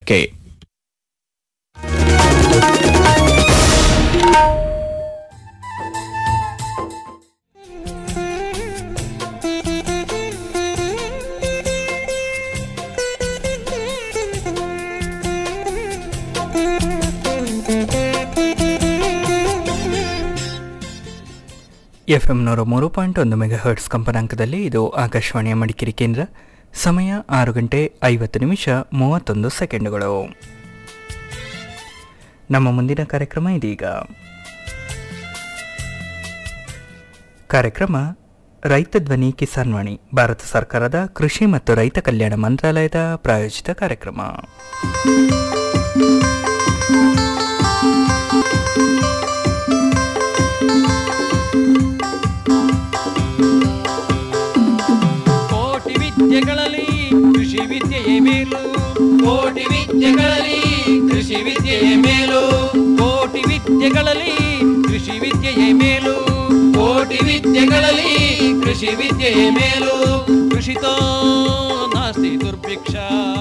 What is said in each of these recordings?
ಮೂವತ್ತಕ್ಕೆ F M ನೂರ ಮೂರು ಪಾಯಿಂಟ್ ಒಂದು ಮೆಗಾ ಹರ್ಟ್ಸ್ ಕಂಪನಾಂಕದಲ್ಲಿ ಇದು ಆಕಾಶವಾಣಿಯ ಮಡಿಕೇರಿ ಕೇಂದ್ರ ಸಮಯ ಆರು ಗಂಟೆ ಐವತ್ತು ನಿಮಿಷ ಮೂವತ್ತೊಂದು ಸೆಕೆಂಡುಗಳು ನಮ್ಮ ಮುಂದಿನ ಕಾರ್ಯಕ್ರಮ ಇದೀಗ ಕಾರ್ಯಕ್ರಮ ರೈತ ಧ್ವನಿ ಕಿಸಾನ್ ವಾಣಿ ಭಾರತ ಸರ್ಕಾರದ ಕೃಷಿ ಮತ್ತು ರೈತ ಕಲ್ಯಾಣ ಮಂತ್ರಾಲಯದ ಪ್ರಾಯೋಜಿತ ಕಾರ್ಯಕ್ರಮ ಕೋಟಿ ವಿದ್ಯೆಗಳಲ್ಲಿ ಕೃಷಿ ವಿದ್ಯೆಯೇ ಮೇಲು ಕೋಟಿ ವಿದ್ಯೆಗಳಲ್ಲಿ ಕೃಷಿ ವಿದ್ಯೆಯೇ ಮೇಲು ಕೋಟಿ ವಿದ್ಯೆಗಳಲ್ಲಿ ಕೃಷಿ ವಿದ್ಯೆಯೇ ಮೇಲು ಕೋಟಿ ವಿದ್ಯೆಗಳಲ್ಲಿ ಕೃಷಿ ವಿದ್ಯೆಯೇ ಮೇಲು ಕೃಷಿತೋ ನಾಸ್ತಿ ದುರ್ಭಿಕ್ಷ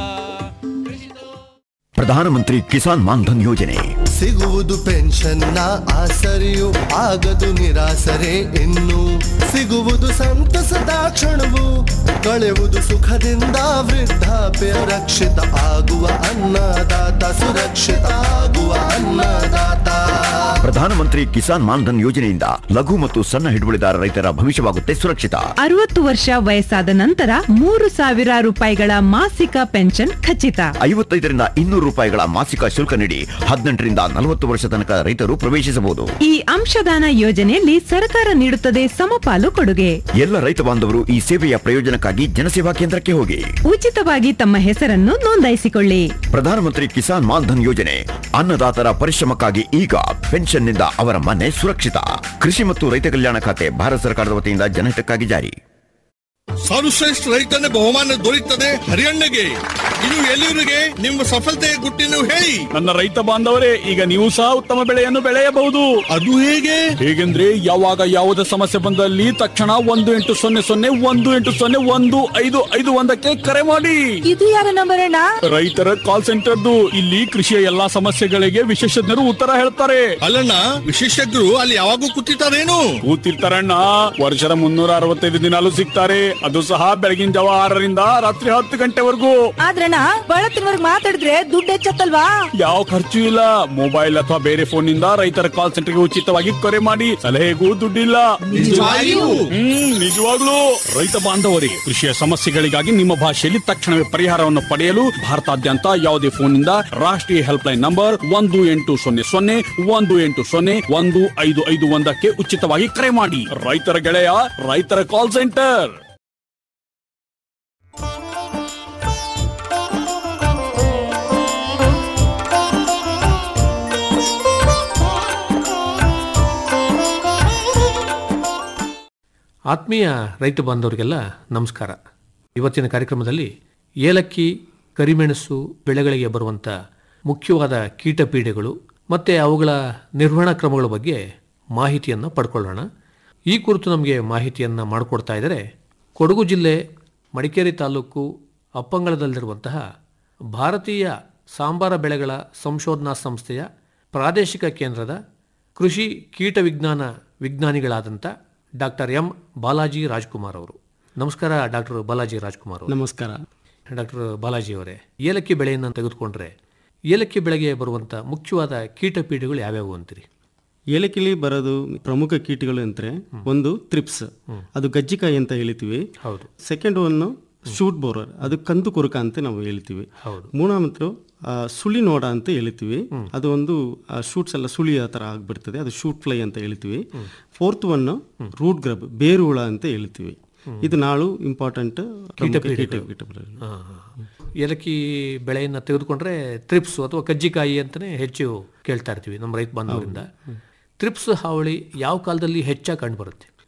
ಕೃಷಿತೋ ಪ್ರಧಾನಮಂತ್ರಿ ಕಿಸಾನ್ ಮಾನ್ಧನ್ ಯೋಜನೆ ಸಿಗುವುದು ಪೆನ್ಷನ್ನ ಆಸರೆಯು ಆಗದು ನಿರಾಸರೆ ಇನ್ನು ಸಿಗುವುದು ಸಂತಸದ ಕ್ಷಣವು ಕಳೆಯುವುದು ಸುಖದಿಂದ ವೃದ್ಧಾಪ್ಯ ರಕ್ಷಿತ ಆಗುವ ಅನ್ನದಾತ ಸುರಕ್ಷಿತ ಆಗುವ ಅನ್ನದಾತ ಪ್ರಧಾನಮಂತ್ರಿ ಕಿಸಾನ್ ಮಾನ್ಧನ್ ಯೋಜನೆಯಿಂದ ಲಘು ಮತ್ತು ಸಣ್ಣ ಹಿಡುವಳಿದಾರ ರೈತರ ಭವಿಷ್ಯವಾಗುತ್ತೆ ಸುರಕ್ಷಿತ ಅರವತ್ತು ವರ್ಷ ವಯಸ್ಸಾದ ನಂತರ ಮೂರು ಸಾವಿರ ರೂಪಾಯಿಗಳ ಮಾಸಿಕ ಪೆನ್ಷನ್ ಖಚಿತ ಐವತ್ತೈದರಿಂದ ಇನ್ನೂರು ರೂಪಾಯಿಗಳ ಮಾಸಿಕ ಶುಲ್ಕ ನೀಡಿ ಹದಿನೆಂಟರಿಂದ ನಲವತ್ತು ವರ್ಷ ತನಕ ರೈತರು ಪ್ರವೇಶಿಸಬಹುದು ಈ ಅಂಶದಾನ ಯೋಜನೆಯಲ್ಲಿ ಸರ್ಕಾರ ನೀಡುತ್ತದೆ ಸಮಪಾಲು ಕೊಡುಗೆ ಎಲ್ಲ ರೈತ ಬಾಂಧವರು ಈ ಸೇವೆಯ ಪ್ರಯೋಜನಕ್ಕಾಗಿ ಜನಸೇವಾ ಕೇಂದ್ರಕ್ಕೆ ಹೋಗಿ ಉಚಿತವಾಗಿ ತಮ್ಮ ಹೆಸರನ್ನು ನೋಂದಾಯಿಸಿಕೊಳ್ಳಿ ಪ್ರಧಾನಮಂತ್ರಿ ಕಿಸಾನ್ ಮಾನ್ಧನ್ ಯೋಜನೆ ಅನ್ನದಾತರ ಪರಿಶ್ರಮಕ್ಕಾಗಿ ಈಗ ಪೆನ್ಷನ್ನಿಂದ ಅವರ ಮನೆ ಸುರಕ್ಷಿತ ಕೃಷಿ ಮತ್ತು ರೈತ ಕಲ್ಯಾಣ ಖಾತೆ ಭಾರತ ಸರ್ಕಾರದ ವತಿಯಿಂದ ಜನಹಿತಕ್ಕಾಗಿ ಜಾರಿ ಸರ್ವಶ್ರೇಷ್ಠ ರೈತನ ಬಹುಮಾನ ದೊರೆಯುತ್ತದೆ ಹರಿಯಣ್ಣಗೆ ಇದು ಎಲ್ಲಿವರಿಗೆ ನಿಮ್ಮ ಸಫಲತೆಯ ಗುಟ್ಟಿನ ಹೇಳಿ ನನ್ನ ರೈತ ಬಾಂಧವರೇ ಈಗ ನೀವು ಸಹ ಉತ್ತಮ ಬೆಳೆಯನ್ನು ಬೆಳೆಯಬಹುದು ಅದು ಹೇಗೆ ಹೇಗೆಂದ್ರೆ ಯಾವಾಗ ಯಾವುದೇ ಸಮಸ್ಯೆ ಬಂದಲ್ಲಿ ತಕ್ಷಣ ಒಂದು ಎಂಟು ಸೊನ್ನೆ ಸೊನ್ನೆ ಒಂದು ಎಂಟು ಸೊನ್ನೆ ಒಂದು ಐದು ಐದು ಒಂದಕ್ಕೆ ಕರೆ ಮಾಡಿ ಇದು ಯಾರ ನಂಬರ್ ಅಣ್ಣ ರೈತರ ಕಾಲ್ ಸೆಂಟರ್ದು ಇಲ್ಲಿ ಕೃಷಿಯ ಎಲ್ಲಾ ಸಮಸ್ಯೆಗಳಿಗೆ ವಿಶೇಷಜ್ಞರು ಉತ್ತರ ಹೇಳ್ತಾರೆ ಅಲ್ಲಣ್ಣ ವಿಶೇಷಜ್ಞರು ಅಲ್ಲಿ ಯಾವಾಗೂ ಕೂತಿರ್ತಾರೇನು ಕೂತಿರ್ತಾರಣ್ಣ ವರ್ಷದ ಮುನ್ನೂರ ಅರವತ್ತೈದು ದಿನಾಲು ಸಿಗ್ತಾರೆ ಅದು ಸಹ ಬೆಳಗಿನ ಜಾವ ಆರರಿಂದ ರಾತ್ರಿ ಹತ್ತು ಗಂಟೆವರೆಗೂ ಆದ್ರಣ್ಣ ಬಳತ್ತಿನವರ್ಗ್ ಮಾತಾಡಿದ್ರೆ ದುಡ್ಡು ಹೆಚ್ಚತ್ತಲ್ವಾ ಯಾವ ಖರ್ಚು ಇಲ್ಲ ಮೊಬೈಲ್ ಅಥವಾ ಬೇರೆ ಫೋನ್ ನಿಂದ ರೈತರ ಕಾಲ್ ಸೆಂಟರ್ಗೆ ಉಚಿತವಾಗಿ ಕರೆ ಮಾಡಿ ಸಲಹೆಗೂ ದುಡ್ಡಿಲ್ಲ ನಿಜವಾಗಿಯೂ? ಹ್ಮ್ ನಿಜವಾಗ್ಲೂ ರೈತ ಬಾಂಧವರೇ ಕೃಷಿಯ ಸಮಸ್ಯೆಗಳಿಗಾಗಿ ನಿಮ್ಮ ಭಾಷೆಯಲ್ಲಿ ತಕ್ಷಣವೇ ಪರಿಹಾರವನ್ನು ಪಡೆಯಲು ಭಾರತಾದ್ಯಂತ ಯಾವುದೇ ಫೋನ್ ನಿಂದ ರಾಷ್ಟ್ರೀಯ ಹೆಲ್ಪ್ ಲೈನ್ ನಂಬರ್ ಒಂದು ಎಂಟು ಸೊನ್ನೆ ಸೊನ್ನೆ ಒಂದು ಎಂಟು ಸೊನ್ನೆ ಒಂದು ಐದು ಐದು ಒಂದಕ್ಕೆ ಉಚಿತವಾಗಿ ಕರೆ ಮಾಡಿ ರೈತರ ಗೆಳೆಯ ರೈತರ ಕಾಲ್ ಸೆಂಟರ್ ಆತ್ಮೀಯ ರೈತ ಬಾಂಧವರಿಗೆಲ್ಲ ನಮಸ್ಕಾರ ಇವತ್ತಿನ ಕಾರ್ಯಕ್ರಮದಲ್ಲಿ ಏಲಕ್ಕಿ ಕರಿಮೆಣಸು ಬೆಳೆಗಳಿಗೆ ಬರುವಂಥ ಮುಖ್ಯವಾದ ಕೀಟಪೀಡೆಗಳು ಮತ್ತು ಅವುಗಳ ನಿರ್ವಹಣಾ ಕ್ರಮಗಳ ಬಗ್ಗೆ ಮಾಹಿತಿಯನ್ನು ಪಡ್ಕೊಳ್ಳೋಣ ಈ ಕುರಿತು ನಮಗೆ ಮಾಹಿತಿಯನ್ನು ಮಾಡಿಕೊಡ್ತಾ ಇದ್ದಾರೆ ಕೊಡಗು ಜಿಲ್ಲೆ ಮಡಿಕೇರಿ ತಾಲೂಕು ಅಪ್ಪಂಗಳದಲ್ಲಿರುವಂತಹ ಭಾರತೀಯ ಸಾಂಬಾರ ಬೆಳೆಗಳ ಸಂಶೋಧನಾ ಸಂಸ್ಥೆಯ ಪ್ರಾದೇಶಿಕ ಕೇಂದ್ರದ ಕೃಷಿ ಕೀಟ ವಿಜ್ಞಾನ ವಿಜ್ಞಾನಿಗಳಾದಂಥ ಡಾಕ್ಟರ್ ಎಂ ಬಾಲಾಜಿ ರಾಜ್ಕುಮಾರ್ ಅವರು ನಮಸ್ಕಾರ ಡಾಕ್ಟರ್ ಬಾಲಾಜಿ ರಾಜ್ಕುಮಾರ್ ಅವರು ನಮಸ್ಕಾರ ಡಾಕ್ಟರ್ ಬಾಲಾಜಿ ಅವರೇ ಏಲಕ್ಕಿ ಬೆಳೆಯನ್ನು ತೆಗೆದುಕೊಂಡ್ರೆ ಏಲಕ್ಕಿ ಬೆಳೆಗೆ ಬರುವಂಥ ಮುಖ್ಯವಾದ ಕೀಟಪೀಡೆಗಳು ಯಾವ್ಯಾವು ಅಂತೀರಿ ಏಲಕ್ಕಿಲಿ ಬರೋದು ಪ್ರಮುಖ ಕೀಟಗಳು ಅಂದ್ರೆ ಒಂದು ತ್ರಿಪ್ಸ್ ಅದು ಗಜ್ಜಿಕಾಯಿ ಅಂತ ಹೇಳ್ತೀವಿ ಹೌದು ಸೆಕೆಂಡ್ ಒನ್ ಶೂಟ್ ಬೋರರ್ ಅದು ಕಂದು ಕುರುಕ ಅಂತ ನಾವು ಹೇಳ್ತೀವಿ ಹೌದು. ಮೂರನೇದು ಸುಳಿ ನೋಡ ಅಂತ ಹೇಳ್ತೀವಿ ಅದು ಒಂದು ಶೂಟ್ಸ್ ಎಲ್ಲ ಸುಳಿ ಆ ಥರ ಆಗ್ಬಿಡ್ತದೆ ಅದು ಶೂಟ್ ಫ್ಲೈ ಅಂತ ಹೇಳ್ತೀವಿ ಫೋರ್ತ್ ಒನ್ ರೂಟ್ ಗ್ರಬ್ ಬೇರು ಹುಳ ಅಂತ ಹೇಳ್ತೀವಿ ಇದು ನಾಳು ಇಂಪಾರ್ಟೆಂಟ್ ಆ, ಏಲಕ್ಕಿ ಬೆಳೆಯನ್ನು ತೆಗೆದುಕೊಂಡ್ರೆ ತ್ರಿಪ್ಸ್ ಅಥವಾ ಕಜ್ಜಿಕಾಯಿ ಅಂತಲೇ ಹೆಚ್ಚು ಕೇಳ್ತಾ ಇರ್ತೀವಿ ನಮ್ಮ ರೈತ ಬಾಂಧವರಿಂದ ತ್ರಿಪ್ಸ್ ಹಾವಳಿ ಯಾವ ಕಾಲದಲ್ಲಿ ಹೆಚ್ಚಾಗಿ ಕಂಡುಬರುತ್ತೆ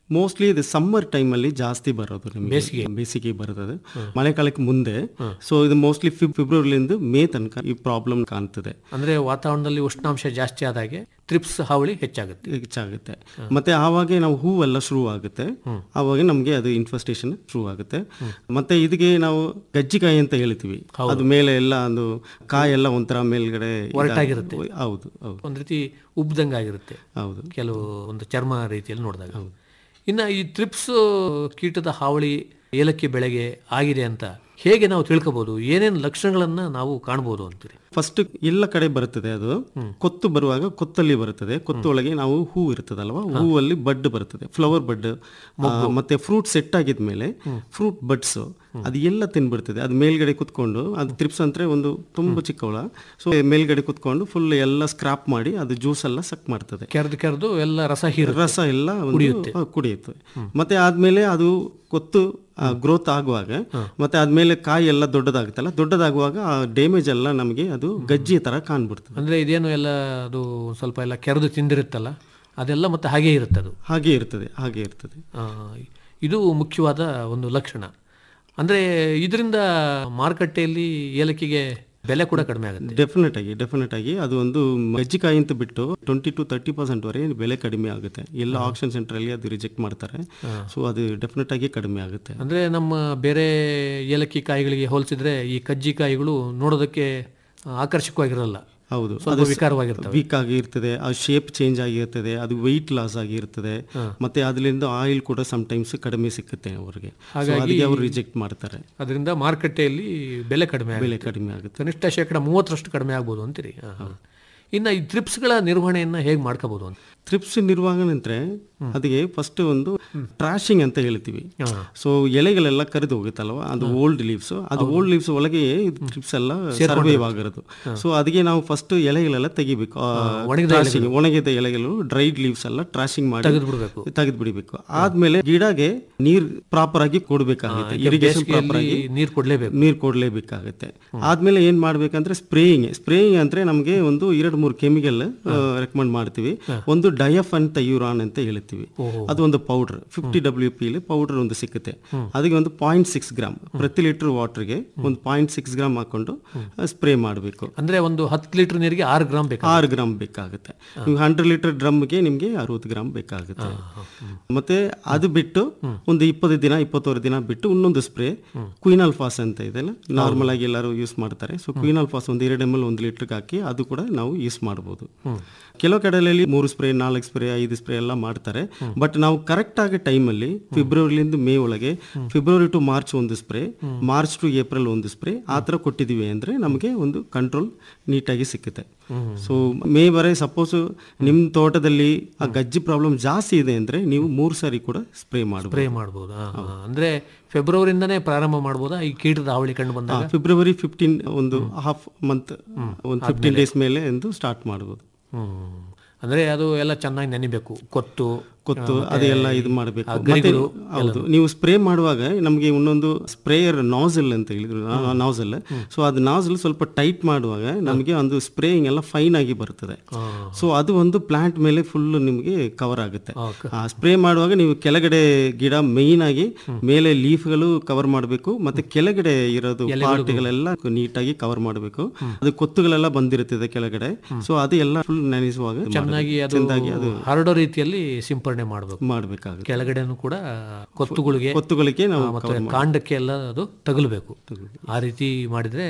ಮೋಸ್ಟ್ಲಿ ಇದು ಸಮ್ಮರ್ ಟೈಮಲ್ಲಿ ಜಾಸ್ತಿ ಬರೋದು ನಿಮಗೆ ಬೇಸಿಗೆ. ಬೇಸಿಗೆ ಬರ್ತದೆ ಮಳೆಗಾಲಕ್ಕೆ ಮುಂದೆ ಸೊ ಇದು ಮೋಸ್ಟ್ಲಿ ಫೆಬ್ರವರಿಲಿಂದ ಮೇ ತನಕ ಈ ಪ್ರಾಬ್ಲಮ್ ಕಾಣ್ತದೆ ಅಂದ್ರೆ ವಾತಾವರಣದಲ್ಲಿ ಉಷ್ಣಾಂಶ ಜಾಸ್ತಿ ಆದಾಗೆ ತ್ರಿಪ್ಸ್ ಹಾವಳಿ ಹೆಚ್ಚಾಗುತ್ತೆ ಹೆಚ್ಚಾಗುತ್ತೆ ಮತ್ತೆ ಆವಾಗ ನಾವು ಹೂವೆಲ್ಲ ಶುರು ಆಗುತ್ತೆ ಆವಾಗ ನಮಗೆ ಅದು ಇನ್ಫೆಸ್ಟೇಷನ್ ಶುರು ಆಗುತ್ತೆ ಮತ್ತೆ ಇದಕ್ಕೆ ನಾವು ಗಜ್ಜಿಕಾಯಿ ಅಂತ ಹೇಳ್ತೀವಿ ಅದು ಮೇಲೆ ಎಲ್ಲ ಒಂದು ಕಾಯೆಲ್ಲ ಒಂಥರ ಮೇಲ್ಗಡೆ ಇದಾಗಿ- ಒರಟಾಗಿರುತ್ತೆ. ಹೌದು ಹೌದು ಒಂದ್ ರೀತಿ ಉಬ್ದಂಗಾಗಿರುತ್ತೆ ಹೌದು ಕೆಲವು ಒಂದು ಚರ್ಮ ರೀತಿಯಲ್ಲಿ ನೋಡಿದಾಗ ಇನ್ನು ಈ ತ್ರಿಪ್ಸ್ ಕೀಟದ ಹಾವಳಿ ಏಲಕ್ಕಿ ಬೆಳೆಗೆ ಆಗಿದೆ ಅಂತ ಹೇಗೆ ನಾವು ತಿಳ್ಕೊಬಹುದು ಏನೇನು ಲಕ್ಷಣಗಳನ್ನ ನಾವು ಕಾಣ್ಬೋದು ಅಂತೀರಿ ಫಸ್ಟ್ ಎಲ್ಲ ಕಡೆ ಬರುತ್ತದೆ ಅದು ಕೊತ್ತು ಬರುವಾಗ ಕೊತ್ತಲ್ಲಿ ಬರುತ್ತದೆ ಕೊತ್ತು ಒಳಗೆ ನಾವು ಹೂ ಇರ್ತದಲ್ವಾ ಹೂವಲ್ಲಿ ಬಡ್ ಬರ್ತದೆ ಫ್ಲವರ್ ಬಡ್ ಮತ್ತೆ ಫ್ರೂಟ್ ಸೆಟ್ ಆಗಿದ್ಮೇಲೆ ಫ್ರೂಟ್ ಬಡ್ಸ್ ಅದು ಎಲ್ಲ ತಿನ್ಬಿಡ್ತದೆ ಅದು ಮೇಲ್ಗಡೆ ಕುತ್ಕೊಂಡು ಅದು ತ್ರಿಪ್ಸ್ ಅಂದ್ರೆ ಒಂದು ತುಂಬಾ ಚಿಕ್ಕ ಹುಳ ಸೊ ಮೇಲ್ಗಡೆ ಕುತ್ಕೊಂಡು ಫುಲ್ ಎಲ್ಲ ಸ್ಕ್ರಾಪ್ ಮಾಡಿ ಅದು ಜ್ಯೂಸ್ ಎಲ್ಲ ಸಕ್ ಮಾಡ್ತದೆ ಕೆರೆದು ಕೆರೆದು ಎಲ್ಲ ರಸ ಹೀರುತ್ತೆ ರಸ ಎಲ್ಲ ಒಂದು ಆ, ಕುಡಿಯುತ್ತೆ ಮತ್ತೆ ಆದ್ಮೇಲೆ ಅದು ಕೊತ್ತು ಗ್ರೋತ್ ಆಗುವಾಗ ಮತ್ತೆ ಆದ್ಮೇಲೆ ಕಾಯಿ ಎಲ್ಲ ದೊಡ್ಡದಾಗುತ್ತಲ್ಲ ದೊಡ್ಡದಾಗುವಾಗ ಆ ಡ್ಯಾಮೇಜ್ ಎಲ್ಲ ನಮಗೆ ಅದು ಗಜ್ಜಿ ತರ ಕಾಣ್ಬಿಡ್ತದೆ ಅಂದ್ರೆ ಇದೇನು ಎಲ್ಲ ಅದು ಸ್ವಲ್ಪ ಎಲ್ಲ ಕೆರೆದು ತಿಂದಿರುತ್ತಲ್ಲ ಅದೆಲ್ಲ ಮತ್ತೆ ಹಾಗೆ ಇರುತ್ತೆ ಅದು ಹಾಗೆ ಇರ್ತದೆ ಹಾಗೆ ಇರ್ತದೆ ಆ, ಇದು ಮುಖ್ಯವಾದ ಒಂದು ಲಕ್ಷಣ ಅಂದ್ರೆ ಇದರಿಂದ ಮಾರುಕಟ್ಟೆಯಲ್ಲಿ ಏಲಕ್ಕಿಗೆ ಬೆಲೆ ಕೂಡ ಕಡಿಮೆ ಆಗುತ್ತೆ ಡೆಫಿನೆಟ್ ಆಗಿ ಡೆಫಿನೆಟ್ ಆಗಿ ಅದು ಒಂದು ಗಜ್ಜಿಕಾಯಿ ಅಂತ ಬಿಟ್ಟು ಟ್ವೆಂಟಿ ಟು ತರ್ಟಿ ಪರ್ಸೆಂಟ್ ವರೆಗೆ ಬೆಲೆ ಕಡಿಮೆ ಆಗುತ್ತೆ ಎಲ್ಲ ಆಕ್ಷನ್ ಸೆಂಟರ್ ಅಲ್ಲಿ ಅದು ರಿಜೆಕ್ಟ್ ಮಾಡ್ತಾರೆ ಸೊ ಅದು ಡೆಫಿನೆಟ್ ಆಗಿ ಕಡಿಮೆ ಆಗುತ್ತೆ ಅಂದ್ರೆ ನಮ್ಮ ಬೇರೆ ಏಲಕ್ಕಿ ಕಾಯಿಗಳಿಗೆ ಹೋಲಿಸಿದ್ರೆ ಈ ಕಜ್ಜಿ ಕಾಯಿಗಳು ನೋಡೋದಕ್ಕೆ ಆಕರ್ಷಕವಾಗಿರಲ್ಲ ಹೌದು ಸ್ವಲ್ಪ ವಿಕಾರವಾಗಿರ್ತವೆ ವೀಕ್ ಆಗಿರ್ತದೆ ಆ ಶೇಪ್ ಚೇಂಜ್ ಆಗಿರ್ತದೆ ಅದು ವೆಯ್ಟ್ ಲಾಸ್ ಆಗಿರ್ತದೆ ಮತ್ತೆ ಅದರಿಂದ ಆಯಿಲ್ ಕೂಡ ಟೈಮ್ಸ್ ಕಡಿಮೆ ಸಿಕ್ಕುತ್ತೆ ಅವರಿಗೆ ಅದಕ್ಕೆ ಅವರು ರಿಜೆಕ್ಟ್ ಮಾಡ್ತಾರೆ ಅದರಿಂದ ಮಾರುಕಟ್ಟೆಯಲ್ಲಿ ಬೆಲೆ ಕಡಿಮೆ ಆಗುತ್ತೆ. ಬೆಲೆ ಕಡಿಮೆ ಆಗುತ್ತೆ ಕನಿಷ್ಠ ಶೇಕಡ ಮೂವತ್ತರಷ್ಟು ಕಡಿಮೆ ಆಗ್ಬೋದು ಅಂತೀರಿ ಹಾ, ಹಾ. ಇನ್ನು ಈ ಟ್ರಿಪ್ಸ್ಗಳ ನಿರ್ವಹಣೆಯನ್ನ ಹೇಗೆ ಮಾಡ್ಕೋಬಹುದು ಅಂತ ಥ್ರಿಪ್ಸ್ ನಿರ್ವಹಣೆ ಅಂದ್ರೆ ಅದಕ್ಕೆ ಫಸ್ಟ್ ಒಂದು ಟ್ರಾಶಿಂಗ್ ಅಂತ ಹೇಳ್ತೀವಿ ಸೊ ಎಲೆಗಳೆಲ್ಲ ಕರೆದು ಹೋಗುತ್ತಲ್ವಾ ಅದು ಓಲ್ಡ್ ಲೀವ್ಸ್ ಅದು ಓಲ್ಡ್ ಲೀವ್ಸ್ ಒಳಗೆ ಥ್ರಿಪ್ಸ್ ಎಲ್ಲ ಸರ್ವೈವ್ ಆಗಿರೋದು ಸೊ ಅದಕ್ಕೆ ನಾವು ಫಸ್ಟ್ ಎಲೆಗಳೆಲ್ಲ ತೆಗಿಬೇಕು ಆ, trashing, ಒಣಗಿದ ಎಲೆಗಳು ಡ್ರೈಡ್ ಲೀವ್ಸ್ ಎಲ್ಲ ಟ್ರಾಶಿಂಗ್ ಮಾಡಿ ತೆಗೆದ್ಬಿಡ್ಬೇಕು. ತೆಗೆದು ಬಿಡಬೇಕು ಆದ್ಮೇಲೆ ಗಿಡಗೆ ನೀರ್ ಪ್ರಾಪರ್ ಆಗಿ ಕೊಡ್ಬೇಕಾಗುತ್ತೆ ಇರಿಗೇಷನ್ ಪ್ರಾಪರ್ ಆಗಿ ನೀರು ಕೊಡ್ಲೇಬೇಕು ನೀರು ಕೊಡ್ಲೇಬೇಕಾಗುತ್ತೆ ಆದ್ಮೇಲೆ ಏನ್ ಮಾಡ್ಬೇಕಂದ್ರೆ ಸ್ಪ್ರೇಯಿಂಗ್ ಸ್ಪ್ರೇಯಿಂಗ್ ಅಂದ್ರೆ ನಮಗೆ ಒಂದು ಎರಡು ಮೂರು ಕೆಮಿಕಲ್ ರೆಕಮೆಂಡ್ ಮಾಡ್ತೀವಿ ಒಂದು ಡಯಫ್ ಅಂತ ಯೂರಾನ್ ಅಂತ ಹೇಳ್ತೀವಿ ಅದು ಒಂದು powder fifty W P powder ಒಂದು ಸಿಕ್ಕುತ್ತೆ ಅದಕ್ಕೆ ಒಂದು ಪಾಯಿಂಟ್ ಸಿಕ್ಸ್ ಗ್ರಾಮ್ ಪ್ರತಿ ಲೀಟರ್ ವಾಟರ್ಗೆ ಒಂದು ಪಾಯಿಂಟ್ ಸಿಕ್ಸ್ ಗ್ರಾಮ್ ಹಾಕೊಂಡು ಸ್ಪ್ರೇ ಮಾಡಬೇಕು ಅಂದ್ರೆ ಒಂದು ಹತ್ತು ಲೀಟರ್ ನೀರಿಗೆ ಆರು ಗ್ರಾಮ್ ಬೇಕು ಆರು ಗ್ರಾಮ್ ಬೇಕಾಗುತ್ತೆ ನೀವು ಹಂಡ್ರೆಡ್ ಲೀಟರ್ ಡ್ರಮ್ಗೆ ನಿಮಗೆ ಅರವತ್ತು ಗ್ರಾಮ್ ಬೇಕಾಗುತ್ತೆ ಮತ್ತೆ ಅದು ಬಿಟ್ಟು ಒಂದು ಇಪ್ಪತ್ತು ದಿನ ಇಪ್ಪತ್ತೋರು ದಿನ ಬಿಟ್ಟು ಇನ್ನೊಂದು ಸ್ಪ್ರೇ ಕ್ವೀನಲ್ ಫಾಸ್ ಅಂತ ಇದೆಲ್ಲ ನಾರ್ಮಲ್ ಆಗಿ ಎಲ್ಲರೂ ಯೂಸ್ ಮಾಡ್ತಾರೆ ಸೊ ಕ್ವೀನಲ್ ಫಾಸ್ ಒಂದು ಎರಡು ಎಮ್ ಎಲ್ ಒಂದು ಲೀಟರ್ಗೆ ಹಾಕಿ ಅದು ಕೂಡ ನಾವು ಯೂಸ್ ಮಾಡ್ಬೋದು ಕೆಲವು ಕಡೆಯಲ್ಲಿ ಮೂರು ಸ್ಪ್ರೇ ನಾಲ್ಕು ಸ್ಪ್ರೇ ಐದು ಸ್ಪ್ರೇ ಎಲ್ಲ ಮಾಡ್ತಾರೆ ಬಟ್ ನಾವು ಕರೆಕ್ಟ್ ಆಗಿ ಟೈಮಲ್ಲಿ ಫೆಬ್ರವರಿಲಿಂದ ಮೇ ಒಳಗೆ ಫೆಬ್ರವರಿ ಟು ಮಾರ್ಚ್ ಒಂದು ಸ್ಪ್ರೇ ಮಾರ್ಚ್ ಟು ಏಪ್ರಿಲ್ ಒಂದು ಸ್ಪ್ರೇ ಆ ಥರ ಕೊಟ್ಟಿದ್ದೀವಿ ಅಂದರೆ ನಮಗೆ ಒಂದು ಕಂಟ್ರೋಲ್ ನೀಟಾಗಿ ಸಿಕ್ಕುತ್ತೆ ಸೊ ಮೇ ವರೆ ಸಪೋಸ್ ನಿಮ್ಮ ತೋಟದಲ್ಲಿ ಆ ಗಜ್ಜಿ ಪ್ರಾಬ್ಲಮ್ ಜಾಸ್ತಿ ಇದೆ ಅಂದರೆ ನೀವು ಮೂರು ಸಾರಿ ಕೂಡ ಸ್ಪ್ರೇ ಮಾಡಬಹುದು ಸ್ಪ್ರೇ ಮಾಡ್ಬೋದು ಹಾ, ಹಾ. ಅಂದ್ರೆ ಫೆಬ್ರವರಿಯಿಂದನೇ ಪ್ರಾರಂಭ ಮಾಡ್ಬೋದಾ ಈ ಕೀಟದ ಹಾವಳಿ ಕಂಡು ಬಂದಾಗ ಫೆಬ್ರವರಿ ಫಿಫ್ಟೀನ್ ಒಂದು ಹಾಫ್ ಮಂತ್ ಒಂದು ಫಿಫ್ಟೀನ್ ಡೇಸ್ ಮೇಲೆ ಎಂದು ಸ್ಟಾರ್ಟ್ ಮಾಡ್ಬೋದು ಹ್ಮ್ ಅಂದ್ರೆ ಅದು ಎಲ್ಲ ಚೆನ್ನಾಗಿ ನೆನಿಬೇಕು ಕೊತ್ತು ಕೊತ್ತು ಅದೆಲ್ಲ ಇದು ಮಾಡಬೇಕು ಮತ್ತೆ ಹೌದು ನೀವು ಸ್ಪ್ರೇ ಮಾಡುವಾಗ ನಮಗೆ ಇನ್ನೊಂದು ಸ್ಪ್ರೇಯರ್ ನಾಸಲ್ ಅಂತ ಹೇಳಿದ್ರು ನಾಸಲ್ ಸೊ ಅದು ನಾಸಲ್ ಸ್ವಲ್ಪ ಟೈಟ್ ಮಾಡುವಾಗ ನಮಗೆ ಒಂದು ಸ್ಪ್ರೇಯಿಂಗ್ ಎಲ್ಲ ಫೈನ್ ಆಗಿ ಬರ್ತದೆ ಸೊ ಅದು ಒಂದು ಪ್ಲಾಂಟ್ ಮೇಲೆ ಫುಲ್ ನಿಮಗೆ ಕವರ್ ಆಗುತ್ತೆ ಆ ಸ್ಪ್ರೇ ಮಾಡುವಾಗ ನೀವು ಕೆಳಗಡೆ ಗಿಡ ಮೇಯ್ನ್ ಆಗಿ ಮೇಲೆ ಲೀಫ್ಗಳು ಕವರ್ ಮಾಡಬೇಕು ಮತ್ತೆ ಕೆಳಗಡೆ ಇರೋದು ಪಾರ್ಟ್ಗಳೆಲ್ಲ ನೀಟಾಗಿ ಕವರ್ ಮಾಡಬೇಕು ಅದು ಕೊತ್ತುಗಳೆಲ್ಲ ಬಂದಿರುತ್ತದೆ ಕೆಳಗಡೆ ಸೊ ಅದು ಎಲ್ಲ ಫುಲ್ ನೆನೆಸುವಾಗ ಚೆನ್ನಾಗಿ ಅದು ಚೆಂದಾಗಿ ಅದು ಹರಡೋ ರೀತಿಯಲ್ಲಿ ಸಿಂಪರಣೆ ಮಾಡಬೇಕು ಮಾಡಬೇಕಾಗುತ್ತೆ ಕೆಳಗಡೆನೂ ಕೂಡ ಕೊತ್ತುಗಳಿಗೆ ಕೊತ್ತುಗಳಿಗೆ ನಾವು ಆ, ಮತ್ತೆ ಕಾಂಡಕ್ಕೆ ಎಲ್ಲ ಅದು ತಗಲಬೇಕು ಆ ರೀತಿ ಮಾಡಿದ್ರೆ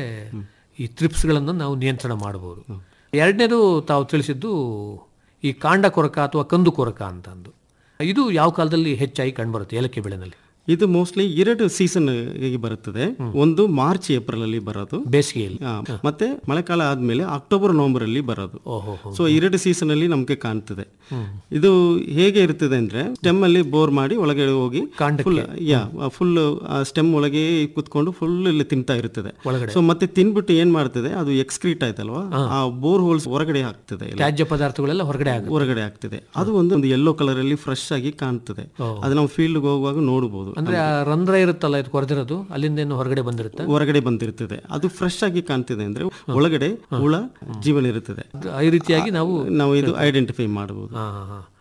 ಈ ತ್ರಿಪ್ಸ್ಗಳನ್ನು ನಾವು ನಿಯಂತ್ರಣ ಮಾಡಬಹುದು ಎರಡನೇದು ತಾವು ತಿಳಿಸಿದ್ದು ಈ ಕಾಂಡ ಕೊರಕ ಅಥವಾ ಕಂದು ಕೊರಕ ಅಂತಂದು ಇದು ಯಾವ ಕಾಲದಲ್ಲಿ ಹೆಚ್ಚಾಗಿ ಕಂಡುಬರುತ್ತೆ ಏಲಕ್ಕಿ ಬೆಳೆನಲ್ಲಿ ಇದು ಮೋಸ್ಟ್ಲಿ ಎರಡು ಸೀಸನ್ ಬರುತ್ತದೆ ಒಂದು ಮಾರ್ಚ್ ಏಪ್ರಿಲ್ ಅಲ್ಲಿ ಬರೋದು ಬೇಸಿಗೆಯಲ್ಲಿ ಆ, ಮತ್ತೆ ಮಳೆಕಾಲ ಆದ್ಮೇಲೆ ಅಕ್ಟೋಬರ್ ನವೆಂಬರ್ ಅಲ್ಲಿ ಬರೋದು ಓಹೋ ಸೊ ಎರಡು ಸೀಸನ್ ಅಲ್ಲಿ ನಮ್ಗೆ ಕಾಣ್ತದೆ ಇದು ಹೇಗೆ ಇರ್ತದೆ ಅಂದ್ರೆ ಸ್ಟೆಮ್ ಅಲ್ಲಿ ಬೋರ್ ಮಾಡಿ ಒಳಗಡೆ ಹೋಗಿ ಫುಲ್ ಯಾ ಫುಲ್ ಸ್ಟೆಮ್ ಒಳಗೆ ಕುತ್ಕೊಂಡು ಫುಲ್ ಇಲ್ಲಿ ತಿಂತಾ ಇರ್ತದೆ ಸೊ ಮತ್ತೆ ತಿನ್ಬಿಟ್ಟು ಏನ್ ಮಾಡ್ತದೆ ಅದು ಎಕ್ಸ್ಕ್ರೀಟ್ ಆಯ್ತಲ್ವಾ ಆ ಬೋರ್ ಹೋಲ್ಸ್ ಹೊರಗಡೆ ಹಾಕ್ತದೆ ಎಲ್ಲ. ತ್ಯಾಜ್ಯ ಪದಾರ್ಥಗಳೆಲ್ಲ ಹೊರಗಡೆ ಆಗುತ್ತೆ ಹೊರಗಡೆ ಆಗ್ತದೆ ಅದು ಒಂದು ಒಂದು ಯೆಲ್ಲೋ ಕಲರ್ ಅಲ್ಲಿ ಫ್ರೆಶ್ ಆಗಿ ಕಾಣ್ತದೆ ಅದು ನಾವು ಫೀಲ್ಡ್ ಹೋಗುವಾಗ ನೋಡಬಹುದು ಅಂದ್ರೆ ಆ ರಂಧ್ರ ಇರುತ್ತಲ್ಲ ಇದು ಕೊರೆದಿರೋದು ಅಲ್ಲಿಂದ ಏನು ಹೊರಗಡೆ ಬಂದಿರುತ್ತೆ ಹೊರಗಡೆ ಬಂದಿರ್ತದೆ ಅದು ಫ್ರೆಶ್ ಆಗಿ ಕಾಣ್ತಿದೆ ಅಂದ್ರೆ ಒಳಗಡೆ ಹುಳ ಜೀವನ ಇರುತ್ತದೆ ಈ ರೀತಿಯಾಗಿ ನಾವು ನಾವು ಇದು ಐಡೆಂಟಿಫೈ ಮಾಡಬಹುದು ಹಾ, ಹಾ, ಹಾ.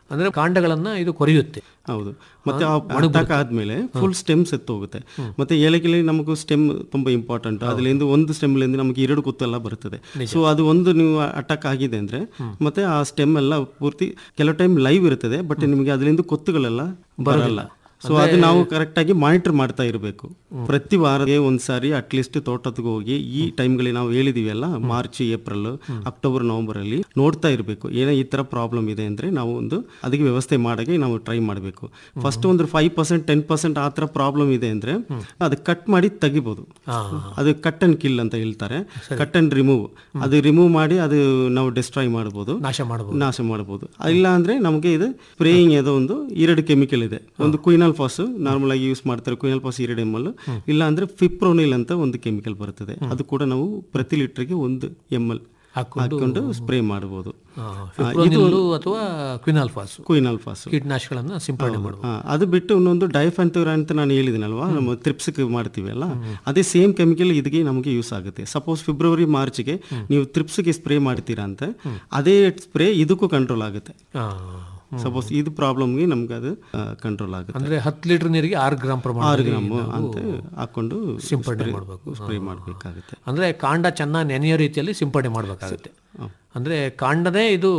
ಅಂದ್ರೆ ಕಾಂಡಗಳನ್ನ ಇದು ಕೊರೆಯುತ್ತೆ ಹೌದು ಮತ್ತೆ ಅಟ್ಯಾಕ್ ಆದ್ಮೇಲೆ ಫುಲ್ ಸ್ಟೆಮ್ಸ್ ಎತ್ತು ಹೋಗುತ್ತೆ ಮತ್ತೆ ಏಲಕ್ಕಿಲಿ ನಮಗೂ ಸ್ಟೆಮ್ ತುಂಬಾ ಇಂಪಾರ್ಟೆಂಟ್ ಅದರಿಂದ ಒಂದು ಸ್ಟೆಮ್ಲಿಂದ ನಮಗೆ ಎರಡು ಕುತ್ತೆಲ್ಲ ಬರ್ತದೆ ಸೊ ಅದು ಒಂದು ನೀವು ಅಟ್ಯಾಕ್ ಆಗಿದೆ ಅಂದ್ರೆ ಮತ್ತೆ ಆ ಸ್ಟೆಮ್ ಎಲ್ಲ ಪೂರ್ತಿ ಕೆಲವು ಟೈಮ್ ಲೈವ್ ಇರ್ತದೆ ಬಟ್ ನಿಮಗೆ ಅದರಿಂದ ಕೊತ್ತುಗಳೆಲ್ಲ ಬರಲ್ಲ ಸೊ ಅದು ನಾವು ಕರೆಕ್ಟ್ ಆಗಿ ಮಾನಿಟರ್ ಮಾಡ್ತಾ ಇರಬೇಕು ಪ್ರತಿ ವಾರಕ್ಕೆ ಒಂದ್ಸಾರಿ ಅಟ್ಲೀಸ್ಟ್ ತೋಟಕ್ಕೆ ಹೋಗಿ ಈ ಟೈಮ್ಗಳಿಗೆ ನಾವು ಹೇಳಿದೀವಿ ಅಲ್ಲ ಮಾರ್ಚ್ ಏಪ್ರಿಲ್ ಅಕ್ಟೋಬರ್ ನವೆಂಬರ್ ಅಲ್ಲಿ ನೋಡ್ತಾ ಇರಬೇಕು ಏನೋ ಈ ತರ ಪ್ರಾಬ್ಲಮ್ ಇದೆ ಅಂದ್ರೆ ನಾವು ಒಂದು ಅದಕ್ಕೆ ವ್ಯವಸ್ಥೆ ಮಾಡಕ್ಕೆ ನಾವು ಟ್ರೈ ಮಾಡಬೇಕು ಫಸ್ಟ್ ಒಂದು ಫೈವ್ ಪರ್ಸೆಂಟ್ ಟೆನ್ ಪರ್ಸೆಂಟ್ ಆ ತರ ಪ್ರಾಬ್ಲಮ್ ಇದೆ ಅಂದ್ರೆ ಅದು ಕಟ್ ಮಾಡಿ ತೆಗಿಬಹುದು ಅದು ಕಟ್ ಅಂಡ್ ಕಿಲ್ ಅಂತ ಹೇಳ್ತಾರೆ ಕಟ್ ಅಂಡ್ ರಿಮೂವ್ ಅದು ರಿಮೂವ್ ಮಾಡಿ ಅದು ನಾವು ಡಿಸ್ಟ್ರಾಯ್ ಮಾಡಬಹುದು ನಾಶ ಮಾಡಬಹುದು ನಾಶ ಮಾಡಬಹುದು ಇಲ್ಲ ಅಂದ್ರೆ ನಮಗೆ ಇದು ಸ್ಪ್ರೇಯಿಂಗ್ ಏನೋ ಒಂದು ಎರಡು ಕೆಮಿಕಲ್ ಇದೆ ಒಂದು ಕ್ವಿನಲ್ ಫಾಸ್ ನಾರ್ಮಲ್ ಆಗಿ ಯೂಸ್ ಮಾಡ್ತಾರೆ ಕ್ವಿನಲ್ ಫಾಸ್ ಎರಡು ಎಮ್ ಎಲ್ ಇಲ್ಲ ಅಂದ್ರೆ ಫಿಪ್ರೋನಿಲ್ ಅಂತ ಒಂದು ಕೆಮಿಕಲ್ ಬರ್ತದೆ ಅದು ಕೂಡ ನಾವು ಪ್ರತಿ ಲೀಟರ್ಗೆ ಒಂದು ಎಮ್ ಎಲ್ ಹಾಕೊಂಡು ಸ್ಪ್ರೇ ಮಾಡಬಹುದು ಫಿಪ್ರೋನಿಲ್ಲು ಅಥವಾ ಕ್ವಿನಾಲ್ಫಾಸ್ ಕ್ವಿನಲ್ ಫಾಸ್ ಕೀಟನಾಶಕಗಳನ್ನ ಸಿಂಪಡಣೆ ಮಾಡಬಹುದು ಅದು ಬಿಟ್ಟು ಇನ್ನೊಂದು ಡೈಫಂತೂರ ಅಂತ ನಾನು ಹೇಳಿದಿನಲ್ವಾ ನಮ್ಮ ತ್ರಿಪ್ಸ್ಗೆ ಮಾಡ್ತೀವಿ ಅಲ್ಲ ಅದೇ ಸೇಮ್ ಕೆಮಿಕಲ್ ಇದಕ್ಕೆ ನಮಗೆ ಯೂಸ್ ಆಗುತ್ತೆ ಸಪೋಸ್ ಫೆಬ್ರವರಿ ಮಾರ್ಚ್ಗೆ ನೀವು ತ್ರಿಪ್ಸ್ಗೆ ಸ್ಪ್ರೇ ಮಾಡ್ತೀರಾ ಅಂತ ಅದೇ ಸ್ಪ್ರೇ ಇದಕ್ಕೂ ಕಂಟ್ರೋಲ್ ಆಗುತ್ತೆ ಸಪೋಸ್ ಇದು ಪ್ರಾಬ್ಲಮ್ಗೆ ನಮ್ಗೆ ಅದು ಕಂಟ್ರೋಲ್ ಆಗುತ್ತೆ ಅಂದ್ರೆ ಹತ್ತು ಲೀಟರ್ ನೀರಿಗೆ ಆರು ಗ್ರಾಮ್ ಪ್ರಮಾಣ ಆರು ಗ್ರಾಮ್ ಅಂತ ಹಾಕೊಂಡು ಸಿಂಪಡಣೆ ಮಾಡಬೇಕು ಸ್ಪ್ರೇ ಮಾಡಬೇಕಾಗುತ್ತೆ ಅಂದ್ರೆ ಕಾಂಡ ಚೆನ್ನಾಗಿ ನೆನೆಯೋ ರೀತಿಯಲ್ಲಿ ಸಿಂಪಡಣೆ ಮಾಡಬೇಕಾಗುತ್ತೆ ಅಂದ್ರೆ ಕಾಂಡನೇ ಇದು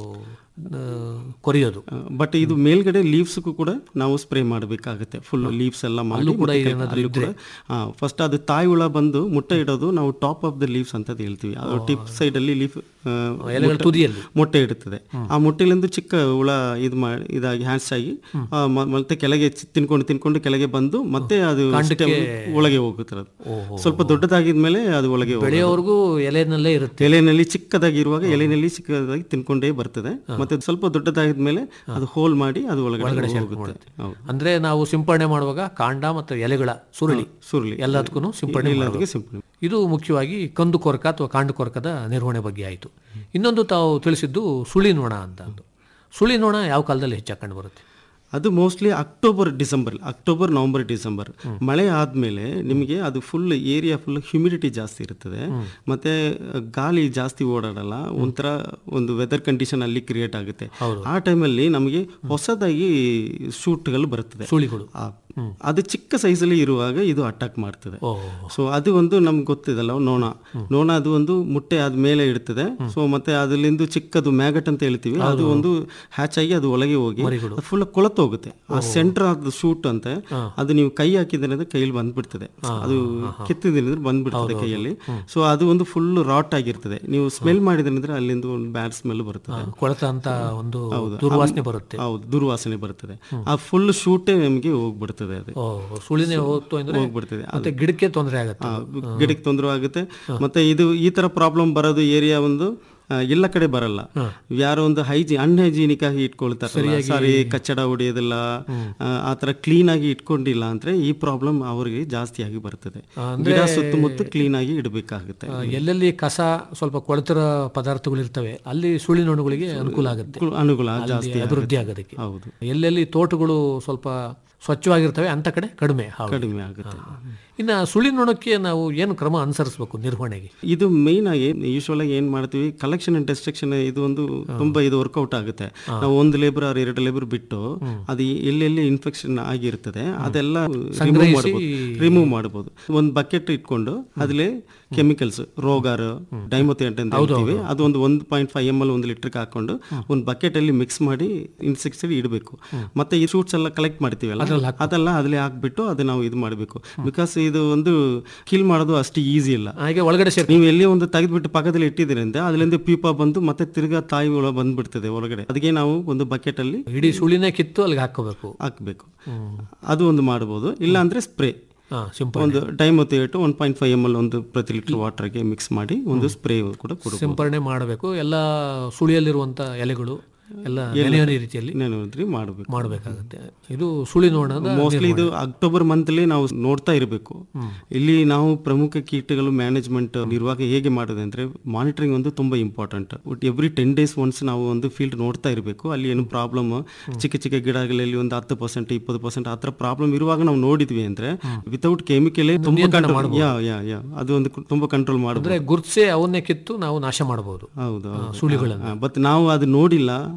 ಆ, ಕೊರೆಯೋದು ಬಟ್ ಇದು ಮೇಲ್ಗಡೆ ಲೀವ್ಸ್ಗೂ ಕೂಡ ನಾವು ಸ್ಪ್ರೇ ಮಾಡಬೇಕಾಗುತ್ತೆ ಫುಲ್ ಲೀವ್ಸ್ ಎಲ್ಲ ಮಾಡಿ ಕೂಡ ಮತ್ತೆ ಏನಾದ್ರು ಅಲ್ಲೂ ಕೂಡ ಫಸ್ಟ್ ಅದು ತಾಯಿ ಹುಳ ಬಂದು ಮೊಟ್ಟೆ ಇಡೋದು ನಾವು ಟಾಪ್ ಆಫ್ ದ ಲೀವ್ಸ್ ಅಂತ ಹೇಳ್ತೀವಿ ಅದು ಟಿಪ್ ಸೈಡ್ ಅಲ್ಲಿ ಲೀಫ್ ಎಲೆಗಳ ತುದಿಯಲ್ಲಿ ಮೊಟ್ಟೆ ಇಡುತ್ತದೆ ಆ ಮೊಟ್ಟೆಲಿಂದ ಚಿಕ್ಕ ಹುಳ ಇದು ಮಾಡಿ ಇದಾಗಿ ಹ್ಯಾನ್ಸ್ ಆಗಿ ಆ, ಮ- ಮತ್ತೆ ಕೆಳಗೆ ಚಿ- ತಿನ್ಕೊಂಡು ತಿನ್ಕೊಂಡು ಕೆಳಗೆ ಬಂದು ಮತ್ತೆ ಅದು stem ಒಳಗೆ ಹೋಗುತ್ತದೆ ಅದು. ಸ್ವಲ್ಪ ದೊಡ್ಡದಾಗಿದ್ಮೇಲೆ ಅದು ಒಳಗೆ ಹೋಗೋದು. ಬೆಳೆಯೋವರೆಗೂ ಎಲೆನಲ್ಲೇ ಇರುತ್ತೆ ಎಲೆನಲ್ಲಿ ಚಿಕ್ಕದಾಗಿರುವಾಗ ಎಲೆನಲ್ಲಿ ಚಿಕ್ಕದಾಗಿ ತಿನ್ಕೊಂಡೇ ಬರ್ತದೆ ಮತ್ತೆ ಅದು ಸ್ವಲ್ಪ ದೊಡ್ಡದಾಗಿದ್ಮೇಲೆ ಅದು ಹೋಲ್ ಮಾಡಿ ಅದು ಒಳಗಡೆ ಹೋಗುತ್ತೆ ಹೌದು ಅಂದ್ರೆ ನಾವು ಸಿಂಪಡಣೆ ಮಾಡುವಾಗ ಕಾಂಡ ಮತ್ತು ಎಲೆಗಳ ಸುರುಳಿ ಸುರುಳಿ ಎಲ್ಲದಕ್ಕೂ ಸಿಂಪಡಣೆ ಎಲ್ಲದಕ್ಕೆ ಮಾಡಬೇಕು. ಸಿಂಪಡಣೆ ಇದು ಮುಖ್ಯವಾಗಿ ಕಂದು ಕೊರಕ ಅಥವಾ ಕಾಂಡು ಕೊರಕದ ನಿರ್ವಹಣೆ ಬಗ್ಗೆ ಆಯಿತು ಇನ್ನೊಂದು ತಾವು ತಿಳಿಸಿದ್ದು ಸುಳಿ ನೊಣ ಅಂತ ಅಂದು ಸುಳಿ ನೊಣ ಯಾವ ಕಾಲದಲ್ಲಿ ಹೆಚ್ಚಾಗಿ ಕಂಡು ಬರುತ್ತೆ ಅದು mostly October December October November December ಮಳೆ ಆದ್ಮೇಲೆ ನಿಮಗೆ ಅದು ಫುಲ್ ಏರಿಯಾ ಫುಲ್ ಹ್ಯುಮಿಡಿಟಿ ಜಾಸ್ತಿ ಇರ್ತದೆ ಮತ್ತೆ ಗಾಳಿ ಜಾಸ್ತಿ ಓಡಾಡಲ್ಲ ಒಂಥರ ಒಂದು ವೆದರ್ ಕಂಡೀಷನ್ ಅಲ್ಲಿ ಕ್ರಿಯೇಟ್ ಆಗುತ್ತೆ ಆ ಟೈಮಲ್ಲಿ ನಮಗೆ ಹೊಸದಾಗಿ ಶೂಟ್ಗಳು ಬರ್ತದೆ ಸುಳಿಗಳು ಆ, ಅದು ಚಿಕ್ಕ ಸೈಜಲ್ಲಿ ಇರುವಾಗ ಇದು ಅಟ್ಯಾಕ್ ಮಾಡ್ತದೆ ಸೊ ಅದು ಒಂದು ನಮ್ಗೆ ಗೊತ್ತಿದಲ್ಲ ನೋಣ ನೋಣ ಅದು ಒಂದು ಮುಟ್ಟೆ ಆದ ಮೇಲೆ ಇಡ್ತದೆ ಸೊ ಮತ್ತೆ ಅದರಿಂದ ಚಿಕ್ಕದು ಮ್ಯಾಗಟ್ ಅಂತ ಹೇಳ್ತೀವಿ ಅದು ಒಂದು ಹ್ಯಾಚ್ ಆಗಿ ಅದು ಒಳಗೆ ಹೋಗಿ ಫುಲ್ ಕೊಳತು ಹೋಗುತ್ತೆ ಆ ಸೆಂಟರ್ ಆದ ಶೂಟ್ ಅಂತ ಅದು ನೀವು ಕೈ ಹಾಕಿದ್ರೆ ಅದು ಕೈಯಲ್ಲಿ ಬಂದ್ಬಿಡ್ತದೆ ಅದು ಕೆತ್ತಿದ್ರೆ ಬಂದ್ಬಿಡ್ತದೆ ಕೈಯಲ್ಲಿ ಸೊ ಅದು ಒಂದು ಫುಲ್ ರಾಟ್ ಆಗಿರ್ತದೆ ನೀವು ಸ್ಮೆಲ್ ಮಾಡಿದ್ರೆ ಅಲ್ಲಿಂದ ಒಂದು ಬ್ಯಾಡ್ ಸ್ಮೆಲ್ ಬರ್ತದೆ ಕೊಳತ ಅಂತ ಒಂದು ದುರ್ವಾಸನೆ ಬರುತ್ತೆ ಹೌದು ದುರ್ವಾಸನೆ ಬರ್ತದೆ ಆ ಫುಲ್ ಶೂಟೇ ನಮಗೆ ಹೋಗ್ಬಿಡ್ತದೆ ಅದು ಓ ಸುಳಿನೇ ಹೋಗ್ತು ಅಂದ್ರೆ ಹೋಗ್ಬಿಡ್ತದೆ ಮತ್ತೆ ಗಿಡಕ್ಕೆ ತೊಂದರೆ ಆಗುತ್ತೆ ಆ, ಗಿಡಕ್ಕೆ ತೊಂದರೆ ಆಗುತ್ತೆ ಮತ್ತೆ ಇದು ಈ ತರ ಪ್ರಾಬ್ಲಮ್ ಬರೋದು ಏರಿಯಾ ಒಂದು ಆ, ಎಲ್ಲ ಕಡೆ ಬರಲ್ಲ ಯಾರೋ ಒಂದು ಹೈಜಿ ಅನ್ಹೈಜಿನಿಕ್ ಆಗಿ ಇಟ್ಕೊಳ್ತಾರೆ ಸಾರಿ ಕಚ್ಚಡ ಹೊಡೆಯೋದಿಲ್ಲ ಆ, ಆ ತರ ಕ್ಲೀನ್ ಆಗಿ ಇಟ್ಕೊಂಡಿಲ್ಲ ಅಂದ್ರೆ ಈ ಪ್ರಾಬ್ಲಮ್ ಅವರಿಗೆ ಜಾಸ್ತಿ ಆಗಿ ಬರ್ತದೆ ಗಿಡ ಸುತ್ತಮುತ್ತ ಕ್ಲೀನ್ ಆಗಿ ಇಡಬೇಕಾಗುತ್ತೆ ಆ, ಎಲ್ಲೆಲ್ಲಿ ಕಸ ಸ್ವಲ್ಪ ಕೊಳೆತಿರೋ ಪದಾರ್ಥಗಳು ಇರ್ತವೆ ಅಲ್ಲಿ ಸುಳಿ ನೊಣಗಳಿಗೆ ಅನುಕೂಲ ಆಗುತ್ತೆ ಅನುಕೂಲ ಅಲ್ಲಿ ಜಾಸ್ತಿ ಅಭಿವೃದ್ಧಿ ಆಗೋದಕ್ಕೆ ಹೌದು ಎಲ್ಲೆಲ್ಲಿ ತೋಟಗಳು ಸ್ವಲ್ಪ ಸ್ವಚ್ಛವಾಗಿರ್ತವೆ ಅಂತ ಕಡೆ ಕಡಿಮೆ ಹಾವು. ಕಡಿಮೆ ಆಗುತ್ತೆ ಹಾ. ಇನ್ನು ಸುಳಿ ನೊಣಕ್ಕೆ ನಾವು ಏನು ಕ್ರಮ ಅನುಸರಿಸಬೇಕು ನಿರ್ವಹಣೆಗೆ ಇದು ಮೇನ್ ಆಗಿ ಯೂಶುವಲ್ ಆಗಿ ಏನ್ ಮಾಡ್ತೀವಿ ಕಲೆಕ್ಷನ್ ಅಂಡ್ ಡಿಸ್ಟ್ರಕ್ಷನ್ ಇದು ಒಂದು ತುಂಬಾ ಇದು ವರ್ಕೌಟ್ ಆಗುತ್ತೆ ನಾವು ಒಂದು ಲೇಬರ್ ಆರ್ ಎರಡು ಲೇಬರ್ ಬಿಟ್ಟು ಅದು ಎಲ್ಲೆಲ್ಲಿ ಇನ್ಫೆಕ್ಷನ್ ಆಗಿರ್ತದೆ ಅದೆಲ್ಲ ರಿಮೂವ್ ಮಾಡಬಹುದು ರಿಮೂವ್ ಮಾಡಬಹುದು ಒಂದು ಬಕೆಟ್ ಇಟ್ಕೊಂಡು ಅದ್ರಲ್ಲಿ ಕೆಮಿಕಲ್ಸ್ ರೋಗಾರ್ ಡೈಮೋಥಿಯಂಟ್ ಅಂತ ಹೇಳ್ತೀವಿ ಅದು ಒಂದು ಒಂದು ಪಾಯಿಂಟ್ ಫೈವ್ ಎಮ್ ಎಲ್ ಒಂದು ಲೀಟರ್ಗೆ ಹಾಕೊಂಡು ಒಂದು ಬಕೆಟ್ ಅಲ್ಲಿ ಮಿಕ್ಸ್ ಮಾಡಿ ಇನ್ಸೆಕ್ಟ್ಸೈಡ್ ಇಡಬೇಕು ಮತ್ತೆ ಈ ಫ್ರೂಟ್ಸ್ ಎಲ್ಲ ಕಲೆಕ್ಟ್ ಮಾಡ್ತೀವಲ್ಲ ಅದೆಲ್ಲ ಅದ್ರಲ್ಲಿ ಹಾಕ್ಬಿಟ್ಟು ಅದು ನಾವು ಇದು ಮಾಡಬೇಕು ಬಿಕಾಸ್ ಇದು ಒಂದು ಕಿಲ್ ಮಾಡೋದು ಅಷ್ಟು ಈಸಿ ಇಲ್ಲ ಹಾಗೆ ಒಳಗಡೆ ಸೇರ್ ನೀವು ಎಲ್ಲಿ ಒಂದು ತೆಗೆದ್ಬಿಟ್ಟು ಪಕ್ಕದಲ್ಲಿ ಇಟ್ಟಿದ್ದೀರಿ ಅಂತ ಅದರಿಂದ ಪೀಪ ಬಂದು ಮತ್ತೆ ತಿರ್ಗಾ ತಾಯಿ ಹುಳ ಬಂದ್ಬಿಡ್ತದೆ ಒಳಗಡೆ ಅದಕ್ಕೆ ನಾವು ಒಂದು ಬಕೆಟ್ ಅಲ್ಲಿ ಇಡೀ ಸುಳಿನೇ ಕಿತ್ತು ಅಲ್ಲಿಗೆ ಹಾಕೋಬೇಕು ಹಾಕ್ಬೇಕು ಅದು ಒಂದು ಮಾಡಬಹುದು ಇಲ್ಲ ಅಂದ್ರೆ ಸ್ಪ್ರೇ ಹಾ ಸಿಂಪಲ್ ಒಂದು dimethoate one point five M L ಒಂದು ಪ್ರತಿ ಲೀಟರ್ ವಾಟರ್ಗೆ ಮಿಕ್ಸ್ ಮಾಡಿ ಒಂದು ಸ್ಪ್ರೇ ಕೂಡ ಕೊಡಬಹುದು ಸಿಂಪರಣೆ ಮಾಡಬೇಕು ಎಲ್ಲ ಸುಳಿಯಲ್ಲಿರುವಂತ ಎಲೆಗಳು ಎಲ್ಲ ನೆನೆಯೋ ರೀತಿಯಲ್ಲಿ ಇನ್ನೇನಾದ್ರೂ ಮಾಡಬೇಕು ಮಾಡಬೇಕಾಗುತ್ತೆ ಇದು ಸುಳಿ ನೋಣದ ಮೋಸ್ಟ್ಲಿ ಇದು ಅಕ್ಟೋಬರ್ ಮಂತ್ಲಿ ನಾವು ನೋಡ್ತಾ ಇರಬೇಕು ಇಲ್ಲಿ ನಾವು ಪ್ರಮುಖ ಕೀಟಗಳು ಮ್ಯಾನೇಜ್ಮೆಂಟ್ ನಿರ್ವಾಹ ಹೇಗೆ ಮಾಡೋದು ಅಂದ್ರೆ ಮಾನಿಟರಿಂಗ್ ಒಂದು ತುಂಬಾ important every ten days once ನಾವು ಒಂದು ಫೀಲ್ಡ್ ನೋಡ್ತಾ ಇರಬೇಕು ಅಲ್ಲಿ ಏನು ಪ್ರಾಬ್ಲಮ್ ಚಿಕ್ಕ ಚಿಕ್ಕ ಗಿಡಗಳಲ್ಲಿ ಒಂದು ಹತ್ತು ಪರ್ಸೆಂಟ್ ಇಪ್ಪತ್ತು ಪರ್ಸೆಂಟ್ ಆ ಥರ ಪ್ರಾಬ್ಲಮ್ ಇರುವಾಗ ನಾವು ನೋಡಿದ್ವಿ ಅಂದ್ರೆ ವಿತೌಟ್ ಕೆಮಿಕಲ್ ತುಂಬಾ ಕಂಟ್ರೋಲ್ ಯಾ ಯಾ ಯಾ ಅದು ಒಂದು ಕು- ತುಂಬಾ ಕಂಟ್ರೋಲ್ ಮಾಡಬಹುದು ಅಂದ್ರೆ ಗುರ್ಸೆ ಅವನ್ನೇ ಕಿತ್ತು ನಾವು ನಾಶ ಮಾಡಬಹುದು ಹೌದು ಸುಳಿಗಳನ್ನು ಬಟ್ ನಾವು ಅದು ನೋಡಿಲ್ಲ